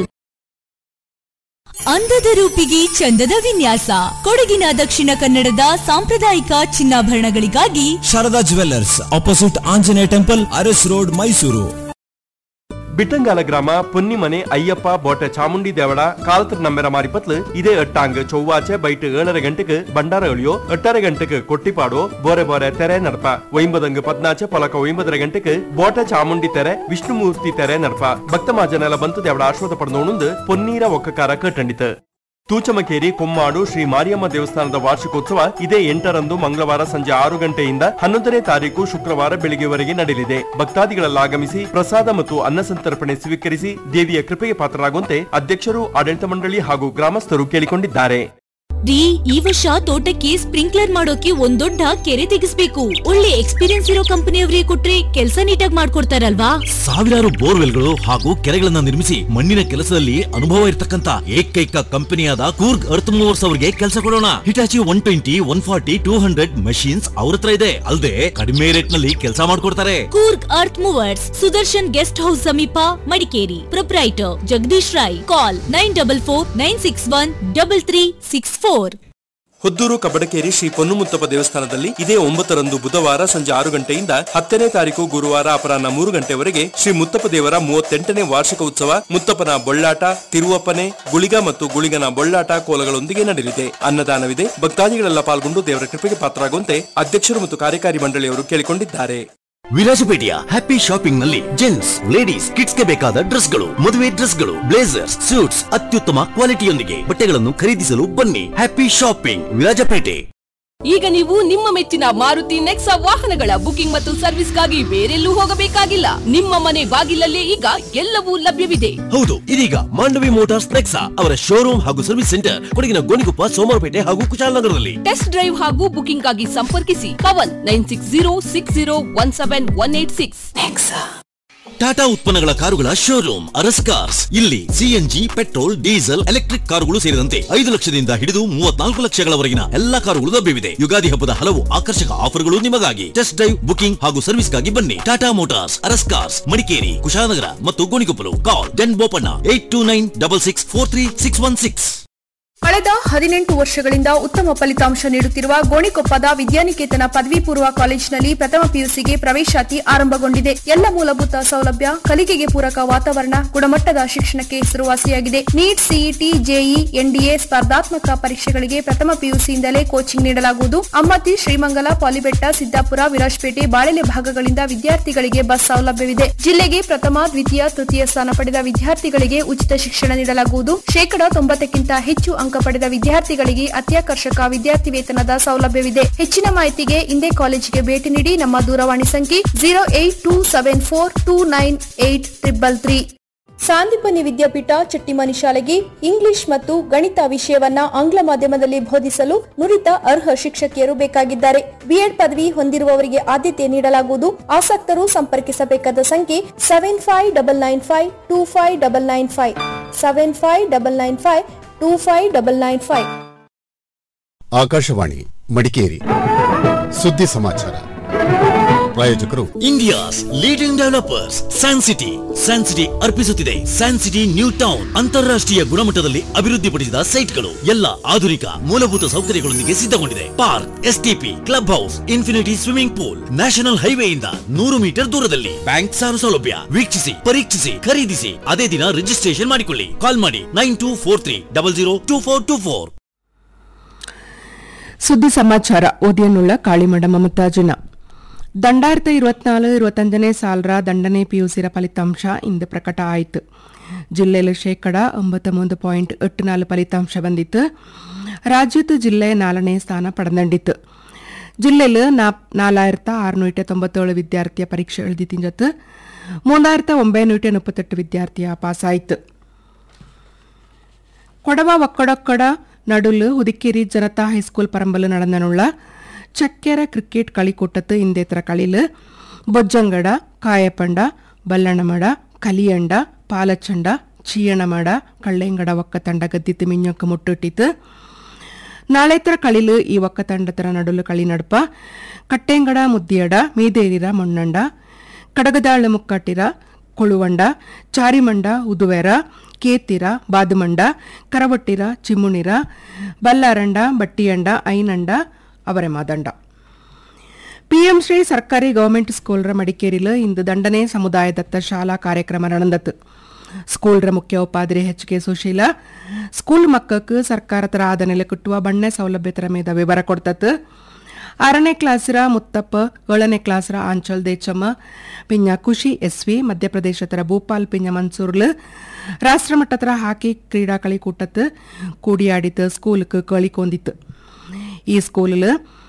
ಅಂದದ ರೂಪಿಗೆ ಚಂದದ ವಿನ್ಯಾಸ ಕೊಡಗಿನ ದಕ್ಷಿಣ ಕನ್ನಡದ ಸಾಂಪ್ರದಾಯಿಕ ಚಿನ್ನಾಭರಣಗಳಿಗಾಗಿ Sharada jewellers opposite Anjaneya temple Aras road Mysuru Bittangala ಗ್ರಾಮ പൊന്നിമನೆ ಅಯ್ಯಪ್ಪ ಬೋಟ ಚಾಮುಂಡಿ ದೇವಳ ಕಾಲತ್ರ ನಮ್ಮೆರ ಮಾರಿಪತ್ಲು ಇದೇ ಎಟ್ಟಾಂಗ್ ಚೊವ್ವಾಚೆ ಬೈಟ್ ಏಳರ ಗಂಟೆಗೆ ಬಂಡಾರ ಎಳಿಯೋ ಎಟ್ಟರ ಗಂಟೆಗೆ ಕೊಟ್ಟಿಪಾಡೋ ಬೋರೆ ಬೋರೆ ತೆರೆ ನಡಪ ಒಯ್ಂಬದಂಗ್ ಪದ್ನಾಚೆ ಪೊಲಕ ಒಯ್ಂಬದರ ಗಂಟೆಗೆ ಬೋಟ ಚಾಮುಂಡಿ ತೆರೆ ವಿಷ್ಣುಮೂರ್ತಿ ತೆರೆ ನಡಪ ಭಕ್ತ ಮಾಜನೆಲ್ಲ ಬಂತು ದೇವಳ ಆಶ್ವಾದ ಪಡೆದೋಣಂದು ಪೊನ್ನೀರ ಒಕ್ಕಕಾರ ಕಟ್ಟಂಡಿತು ತೂಚಮಕೇರಿ ಕೊಮ್ಮಾಡು ಶ್ರೀ ಮಾರಿಯಮ್ಮ ದೇವಸ್ಥಾನದ ವಾರ್ಷಿಕೋತ್ಸವ ಇದೇ ಎಂಟರಂದು ಮಂಗಳವಾರ ಸಂಜೆ ಆರು ಗಂಟೆಯಿಂದ ಹನ್ನೊಂದನೇ ತಾರೀಕು ಶುಕ್ರವಾರ ಬೆಳಿಗ್ಗೆವರೆಗೆ ನಡೆಯಲಿದೆ ಭಕ್ತಾದಿಗಳೆಲ್ಲ ಆಗಮಿಸಿ ಪ್ರಸಾದ ಮತ್ತು ಅನ್ನ ಸಂತರ್ಪಣೆ ಸ್ವೀಕರಿಸಿ ದೇವಿಯ ಕೃಪೆಗೆ ಪಾತ್ರರಾಗುವಂತೆ ಅಧ್ಯಕ್ಷರು ಆಡಳಿತ ಮಂಡಳಿ ಹಾಗೂ ಗ್ರಾಮಸ್ಥರು ಕೇಳಿಕೊಂಡಿದ್ದಾರೆ ಡಿ ಈ ವರ್ಷ ತೋಟಕ್ಕೆ ಸ್ಪ್ರಿಂಕ್ಲರ್ ಮಾಡೋಕೆ ಒಂದ್ ದೊಡ್ಡ ಕೆರೆ ತೆಗಿಸ್ಬೇಕು ಒಳ್ಳೆ ಎಕ್ಸ್ಪೀರಿಯನ್ಸ್ ಇರೋ ಕಂಪನಿಯವರಿಗೆ ಕೊಟ್ರೆ ಕೆಲಸ ನೀಟಾಗಿ ಮಾಡ್ಕೊಡ್ತಾರಲ್ವಾ ಸಾವಿರಾರು ಬೋರ್ವೆಲ್ಗಳು ಹಾಗೂ ಕೆರೆಗಳನ್ನ ನಿರ್ಮಿಸಿ ಮಣ್ಣಿನ ಕೆಲಸದಲ್ಲಿ ಅನುಭವ ಇರತಕ್ಕಂತ ಏಕೈಕ ಕಂಪನಿಯಾದ ಕೂರ್ಗ್ ಅರ್ತ್ ಮೂವರ್ಸ್ ಅವರಿಗೆ ಕೆಲಸ ಕೊಡೋಣ Hitachi one twenty one forty two hundred machines ಅವ್ರ ಹತ್ರ ಇದೆ ಅಲ್ಲದೆ ಕಡಿಮೆ ರೇಟ್ ನಲ್ಲಿ ಕೆಲಸ ಮಾಡ್ಕೊಡ್ತಾರೆ Coorg earth movers Sudarshan guest house ಸಮೀಪ Madikeri proprietor Jagadish Rai call nine double four nine six one double three six four Hodduru Kabadakeri Shri Ponnumuthappa ದೇವಸ್ಥಾನದಲ್ಲಿ ಇದೇ ಒಂಬತ್ತರಂದು ಬುಧವಾರ ಸಂಜೆ ಆರು ಗಂಟೆಯಿಂದ ಹತ್ತನೇ ತಾರೀಕು ಗುರುವಾರ ಅಪರಾಹ್ನ ಮೂರು ಗಂಟೆವರೆಗೆ ಶ್ರೀ ಮುತ್ತಪ್ಪ ದೇವರ ಮೂವತ್ತೆಂಟನೇ ವಾರ್ಷಿಕ ಉತ್ಸವ ಮುತ್ತಪ್ಪನ ಬೊಳ್ಳಾಟ ತಿರುವಪ್ಪನೆ ಗುಳಿಗ ಮತ್ತು ಗುಳಿಗನ ಬೊಳ್ಳಾಟ ಕೋಲಗಳೊಂದಿಗೆ ನಡೆಯಲಿದೆ ಅನ್ನದಾನವಿದೆ ಭಕ್ತಾದಿಗಳೆಲ್ಲ ಪಾಲ್ಗೊಂಡು ದೇವರ ಕೃಪೆಗೆ ಪಾತ್ರರಾಗುವಂತೆ ಅಧ್ಯಕ್ಷರು ಮತ್ತು ಕಾರ್ಯಕಾರಿ ಮಂಡಳಿಯವರು ಕೇಳಿಕೊಂಡಿದ್ದಾರೆ ವಿರಾಜಪೇಟೆಯ ಹ್ಯಾಪಿ ಶಾಪಿಂಗ್ ನಲ್ಲಿ ಜೆಂಟ್ಸ್ ಲೇಡೀಸ್ ಕಿಡ್ಸ್ ಗೆ ಬೇಕಾದ ಡ್ರೆಸ್ ಗಳು ಮದುವೆ ಡ್ರೆಸ್ ಗಳು ಬ್ಲೇಸರ್ಸ್ ಸೂಟ್ಸ್ ಅತ್ಯುತ್ತಮ ಕ್ವಾಲಿಟಿಯೊಂದಿಗೆ ಬಟ್ಟೆಗಳನ್ನು ಖರೀದಿಸಲು ಬನ್ನಿ ಹ್ಯಾಪಿ ಶಾಪಿಂಗ್ ವಿರಾಜಪೇಟೆ ಈಗ ನೀವು ನಿಮ್ಮ ಮೆಚ್ಚಿನ ಮಾರುತಿ ನೆಕ್ಸಾ ವಾಹನಗಳ ಬುಕಿಂಗ್ ಮತ್ತು ಸರ್ವಿಸ್ಗಾಗಿ ಬೇರೆಲ್ಲೂ ಹೋಗಬೇಕಾಗಿಲ್ಲ ನಿಮ್ಮ ಮನೆ ಬಾಗಿಲಲ್ಲೇ ಈಗ ಎಲ್ಲವೂ ಲಭ್ಯವಿದೆ ಹೌದು ಇದೀಗ ಮಾಂಡವಿ ಮೋಟಾರ್ಸ್ ನೆಕ್ಸಾ ಅವರ ಶೋರೂಮ್ ಹಾಗೂ ಸರ್ವಿಸ್ ಸೆಂಟರ್ ಕೊಡಗಿನ ಗೋಣಿಕೊಪ್ಪ ಸೋಮವಾರಪೇಟೆ ಹಾಗೂ ಕುಶಾಲನಗರದಲ್ಲಿ ಟೆಸ್ಟ್ ಡ್ರೈವ್ ಹಾಗೂ ಬುಕಿಂಗ್ ಆಗಿ ಸಂಪರ್ಕಿಸಿ Pavan nine six zero six zero one seven one eight six Tata ಉತ್ಪನ್ನಗಳ ಕಾರುಗಳ ಶೋರೂಮ್ ಅರಸ್ ಕಾರ್ಸ್ ಇಲ್ಲಿ ಸಿಎನ್ಜಿ ಪೆಟ್ರೋಲ್ ಡೀಸೆಲ್ ಎಲೆಕ್ಟ್ರಿಕ್ ಕಾರುಗಳು ಸೇರಿದಂತೆ ಐದು ಲಕ್ಷದಿಂದ ಹಿಡಿದು ಮೂವತ್ನಾಲ್ಕು ಲಕ್ಷಗಳವರೆಗಿನ ಎಲ್ಲಾ ಕಾರುಗಳು ಲಭ್ಯವಿದೆ ಯುಗಾದಿ ಹಬ್ಬದ ಹಲವು ಆಕರ್ಷಕ ಆಫರ್ಗಳು ನಿಮಗಾಗಿ ಟೆಸ್ಟ್ ಡ್ರೈವ್ ಬುಕಿಂಗ್ ಹಾಗೂ ಸರ್ವಿಸ್ಗಾಗಿ ಬನ್ನಿ Tata motors Aras cars Madikeri Kushalnagar ಮತ್ತು ಗೋಣಿಕೊಪ್ಪಲು ಕಾಲ್ ಡೆನ್ Boppanna eight two nine double six four three six one six ಕಳೆದ ಹದಿನೆಂಟು ವರ್ಷಗಳಿಂದ ಉತ್ತಮ ಫಲಿತಾಂಶ ನೀಡುತ್ತಿರುವ ಗೋಣಿಕೊಪ್ಪದ ವಿದ್ಯಾನಿಕೇತನ ಪದವಿ ಪೂರ್ವ ಕಾಲೇಜಿನಲ್ಲಿ ಪ್ರಥಮ ಪಿಯುಸಿಗೆ ಪ್ರವೇಶಾತಿ ಆರಂಭಗೊಂಡಿದೆ ಎಲ್ಲ ಮೂಲಭೂತ ಸೌಲಭ್ಯ ಕಲಿಕೆಗೆ ಪೂರಕ ವಾತಾವರಣ ಗುಣಮಟ್ಟದ ಶಿಕ್ಷಣಕ್ಕೆ ಹೆಸರುವಾಸಿಯಾಗಿದೆ ನೀಟ್ ಸಿಇಟಿ ಜೆಇ ಎನ್ಡಿಎ ಸ್ಪರ್ಧಾತ್ಮಕ ಪರೀಕ್ಷೆಗಳಿಗೆ ಪ್ರಥಮ ಪಿಯುಸಿಯಿಂದಲೇ ಕೋಚಿಂಗ್ ನೀಡಲಾಗುವುದು ಅಮ್ಮತ್ತಿ ಶ್ರೀಮಂಗಲ ಪಾಲಿಬೆಟ್ಟ ಸಿದ್ದಾಪುರ ವಿರಾಜಪೇಟೆ ಬಾಳೆಲೆ ಭಾಗಗಳಿಂದ ವಿದ್ಯಾರ್ಥಿಗಳಿಗೆ ಬಸ್ ಸೌಲಭ್ಯವಿದೆ ಜಿಲ್ಲೆಗೆ ಪ್ರಥಮ ದ್ವಿತೀಯ ತೃತೀಯ ಸ್ಥಾನ ಪಡೆದ ವಿದ್ಯಾರ್ಥಿಗಳಿಗೆ ಉಚಿತ ಶಿಕ್ಷಣ ನೀಡಲಾಗುವುದು ಶೇಕಡಾ ತೊಂಬತ್ತಕ್ಕಿಂತ ಹೆಚ್ಚು ಅಂಕ ಪಡೆದ ವಿದ್ಯಾರ್ಥಿಗಳಿಗೆ ಅತ್ಯಾಕರ್ಷಕ ವಿದ್ಯಾರ್ಥಿ ವೇತನದ ಸೌಲಭ್ಯವಿದೆ ಹೆಚ್ಚಿನ ಮಾಹಿತಿಗೆ ಇಂದೇ ಕಾಲೇಜಿಗೆ ಭೇಟಿ ನೀಡಿ ನಮ್ಮ ದೂರವಾಣಿ ಸಂಖ್ಯೆ zero eight two seven four two nine eight triple three Sandeepani Vidyapeetha Chattimani ಶಾಲೆಗೆ ಇಂಗ್ಲಿಷ್ ಮತ್ತು ಗಣಿತ ವಿಷಯವನ್ನ ಆಂಗ್ಲ ಮಾಧ್ಯಮದಲ್ಲಿ ಬೋಧಿಸಲು ನುರಿತ ಅರ್ಹ ಶಿಕ್ಷಕಿಯರು ಬೇಕಾಗಿದ್ದಾರೆ ಬಿಎಡ್ ಪದವಿ ಹೊಂದಿರುವವರಿಗೆ ಆದ್ಯತೆ ನೀಡಲಾಗುವುದು ಆಸಕ್ತರು ಸಂಪರ್ಕಿಸಬೇಕಾದ ಸಂಖ್ಯೆ seven five double nine five two five double nine five seven five double nine five two five double nine five Akashvani Madikeri ಸುದ್ದಿ ಸಮಾಚಾರ ಪ್ರಾಯೋಜಕರು India's leading developers San City San City ಅರ್ಪಿಸುತ್ತಿದೆ ಸ್ಯಾನ್ ಸಿಟಿ ನ್ಯೂ ಟೌನ್ ಅಂತಾರಾಷ್ಟ್ರೀಯ ಗುಣಮಟ್ಟದಲ್ಲಿ ಅಭಿವೃದ್ಧಿಪಡಿಸಿದ ಸೈಟ್ಗಳು ಎಲ್ಲ ಆಧುನಿಕ ಮೂಲಭೂತ ಸೌಕರ್ಯಗಳೊಂದಿಗೆ ಸಿದ್ಧಗೊಂಡಿದೆ park STP club house infinity swimming pool national ಹೈವೇಯಿಂದ ನೂರು ಮೀಟರ್ ದೂರದಲ್ಲಿ ಬ್ಯಾಂಕ್ ಸಾಲ ಸೌಲಭ್ಯ ವೀಕ್ಷಿಸಿ ಪರೀಕ್ಷಿಸಿ ಖರೀದಿಸಿ ಅದೇ ದಿನ ರಿಜಿಸ್ಟ್ರೇಷನ್ ಮಾಡಿಕೊಳ್ಳಿ ಕಾಲ್ ಮಾಡಿ nine two four three double zero two four two four ಸುದ್ದಿ ಸಮಾಚಾರ ಓದಿಯನ್ನುಳ್ಳ ಕಾಳಿಮಡ ಮಮತಾಜನ ದಂಡಾಯಿರത്തി ഇരുപത്തിനാല് ഇരുപത്തഞ്ചನೇ ಸಾಲರ ದಂಡನೆ ಪಿಯುಸಿರ ಫಲಿತಾಂಶ ಇಂದು ಪ್ರಕಟ ಆಯಿತು ಜಿಲ್ಲೆಯಲ್ಲಿ ಶೇಕಡ ಒಂಬತ್ತೊಂದು ಪಾಯಿಂಟ್ ಎಟ್ಟು ನಾಲ್ಕು ಫಲಿತಾಂಶ ಬಂದಿತ್ತು ರಾಜ್ಯದ ಜಿಲ್ಲೆ ನಾಲ್ಕನೇ ಸ್ಥಾನ ಪಡೆದಂಡಿತ್ತು ಜಿಲ್ಲೆയിൽ ನಾ നാലായിരത്തി അറുന്നൂറ്റി തൊമ്പത്തേഴ് വിദ്യാർത്ഥിയ പരീക്ഷ എഴുതി തിഞ്ചത്ത് മൂന്നായിരത്തി ഒമ്പതിനൂറ്റി മുപ്പത്തെട്ട് വിദ്യാർത്ഥിയ പാസ്സായിത്ത് ಕೊಡವ ಒಕ್ಕಡೊಕ್ಕಡ ನಡುಲು ಹುದಿಕೇರಿ ಜನತಾ ಹೈಸ್ಕೂಲ್ ಪರಂಬಲು നടന്നനുള്ള ചക്കര ക്രിക്കറ്റ് കളിക്കൂട്ടത്ത് ഇന്ത്യത്ര കളിയിൽ ബൊജ്ജങ്കട കായപ്പണ്ട ಬಲ್ಲಣಮಡ ಕಲಿಯಂಡ ಪಾಲಚಂಡ ಚೀಯಣಮಡ ಕಳ್ಳೆಂಗಡ ಒಕ್ಕ ತಂಡ ಗದ್ದಿತ್ತು ಮಿಂಜೊಕ್ಕ ಮುಟ್ಟಿಟ್ಟಿತ್ತು ನಾಳೆತ್ರ ಕಳಿಲು ಈ ಒಕ್ಕ ತಂಡತರ ನಡುಲು ಕಳಿ ನಡಪ ಕಟ್ಟೆಂಗಡ ಮುದ್ದಿಯಡ ಮೀದೇರಿರ ಮೊಣ್ಣಂಡ ಕಡಗದಾಳ ಮುಕ್ಕಟ್ಟಿರ ಕೊಳುವಂಡ ಚಾರಿಮಂಡ ಉದುವೆರ ಕೇತಿರ ಬಾದುಮಂಡ ಕರವಟ್ಟಿರ ಚಿಮ್ಮುಣಿರ ಬಲ್ಲಾರಂಡ ಬಟ್ಟಿಯಂಡ ಐನಂಡ ಅವರೆ ಮಾದಂಡ ಪಿಎಂ ಶ್ರೀ ಸರ್ಕಾರಿ ಗವರ್ಮೆಂಟ್ ಸ್ಕೂಲ್ರ ಮಡಿಕೇರಿಲು ಇಂದು ದಂಡನೆ ಸಮುದಾಯದತ್ತ ಶಾಲಾ ಕಾರ್ಯಕ್ರಮ ನಡೆದತ್ತು ಸ್ಕೂಲ್ರ ಮುಖ್ಯ ಉಪಾಧ್ಯಾಯ ಎಚ್ ಕೆ ಸುಶೀಲ ಸ್ಕೂಲ್ ಮಕ್ಕಕ್ಕೆ ಸರ್ಕಾರತರ ಆದನೆಲೆ ಕುಟ್ಟುವ ಬಣ್ಣೆ ಸೌಲಭ್ಯತರ ಮೇದ ವಿವರ ಕೊಡ್ತತ್ತು ಆರನೇ ಕ್ಲಾಸ್ರ ಮುತ್ತಪ್ಪ ಏಳನೇ ಕ್ಲಾಸ್ರ ಆಂಚಲ್ ದೇಚಮ್ಮ ಪಿಂಜ ಖುಷಿ ಎಸ್ವಿ ಮಧ್ಯಪ್ರದೇಶತರ ಭೂಪಾಲ್ ಪಿಂಜ ಮನ್ಸೂರ್ಲು ರಾಷ್ಟ್ರಮಟ್ಟತರ ಹಾಕಿ ಕ್ರೀಡಾ കളി കൂട്ടത്ത് കൂടിയാടിത്ത് സ്കൂൾക്ക് കളിക്കൊന്തിത്ത് ഈ സ്കൂളിൽ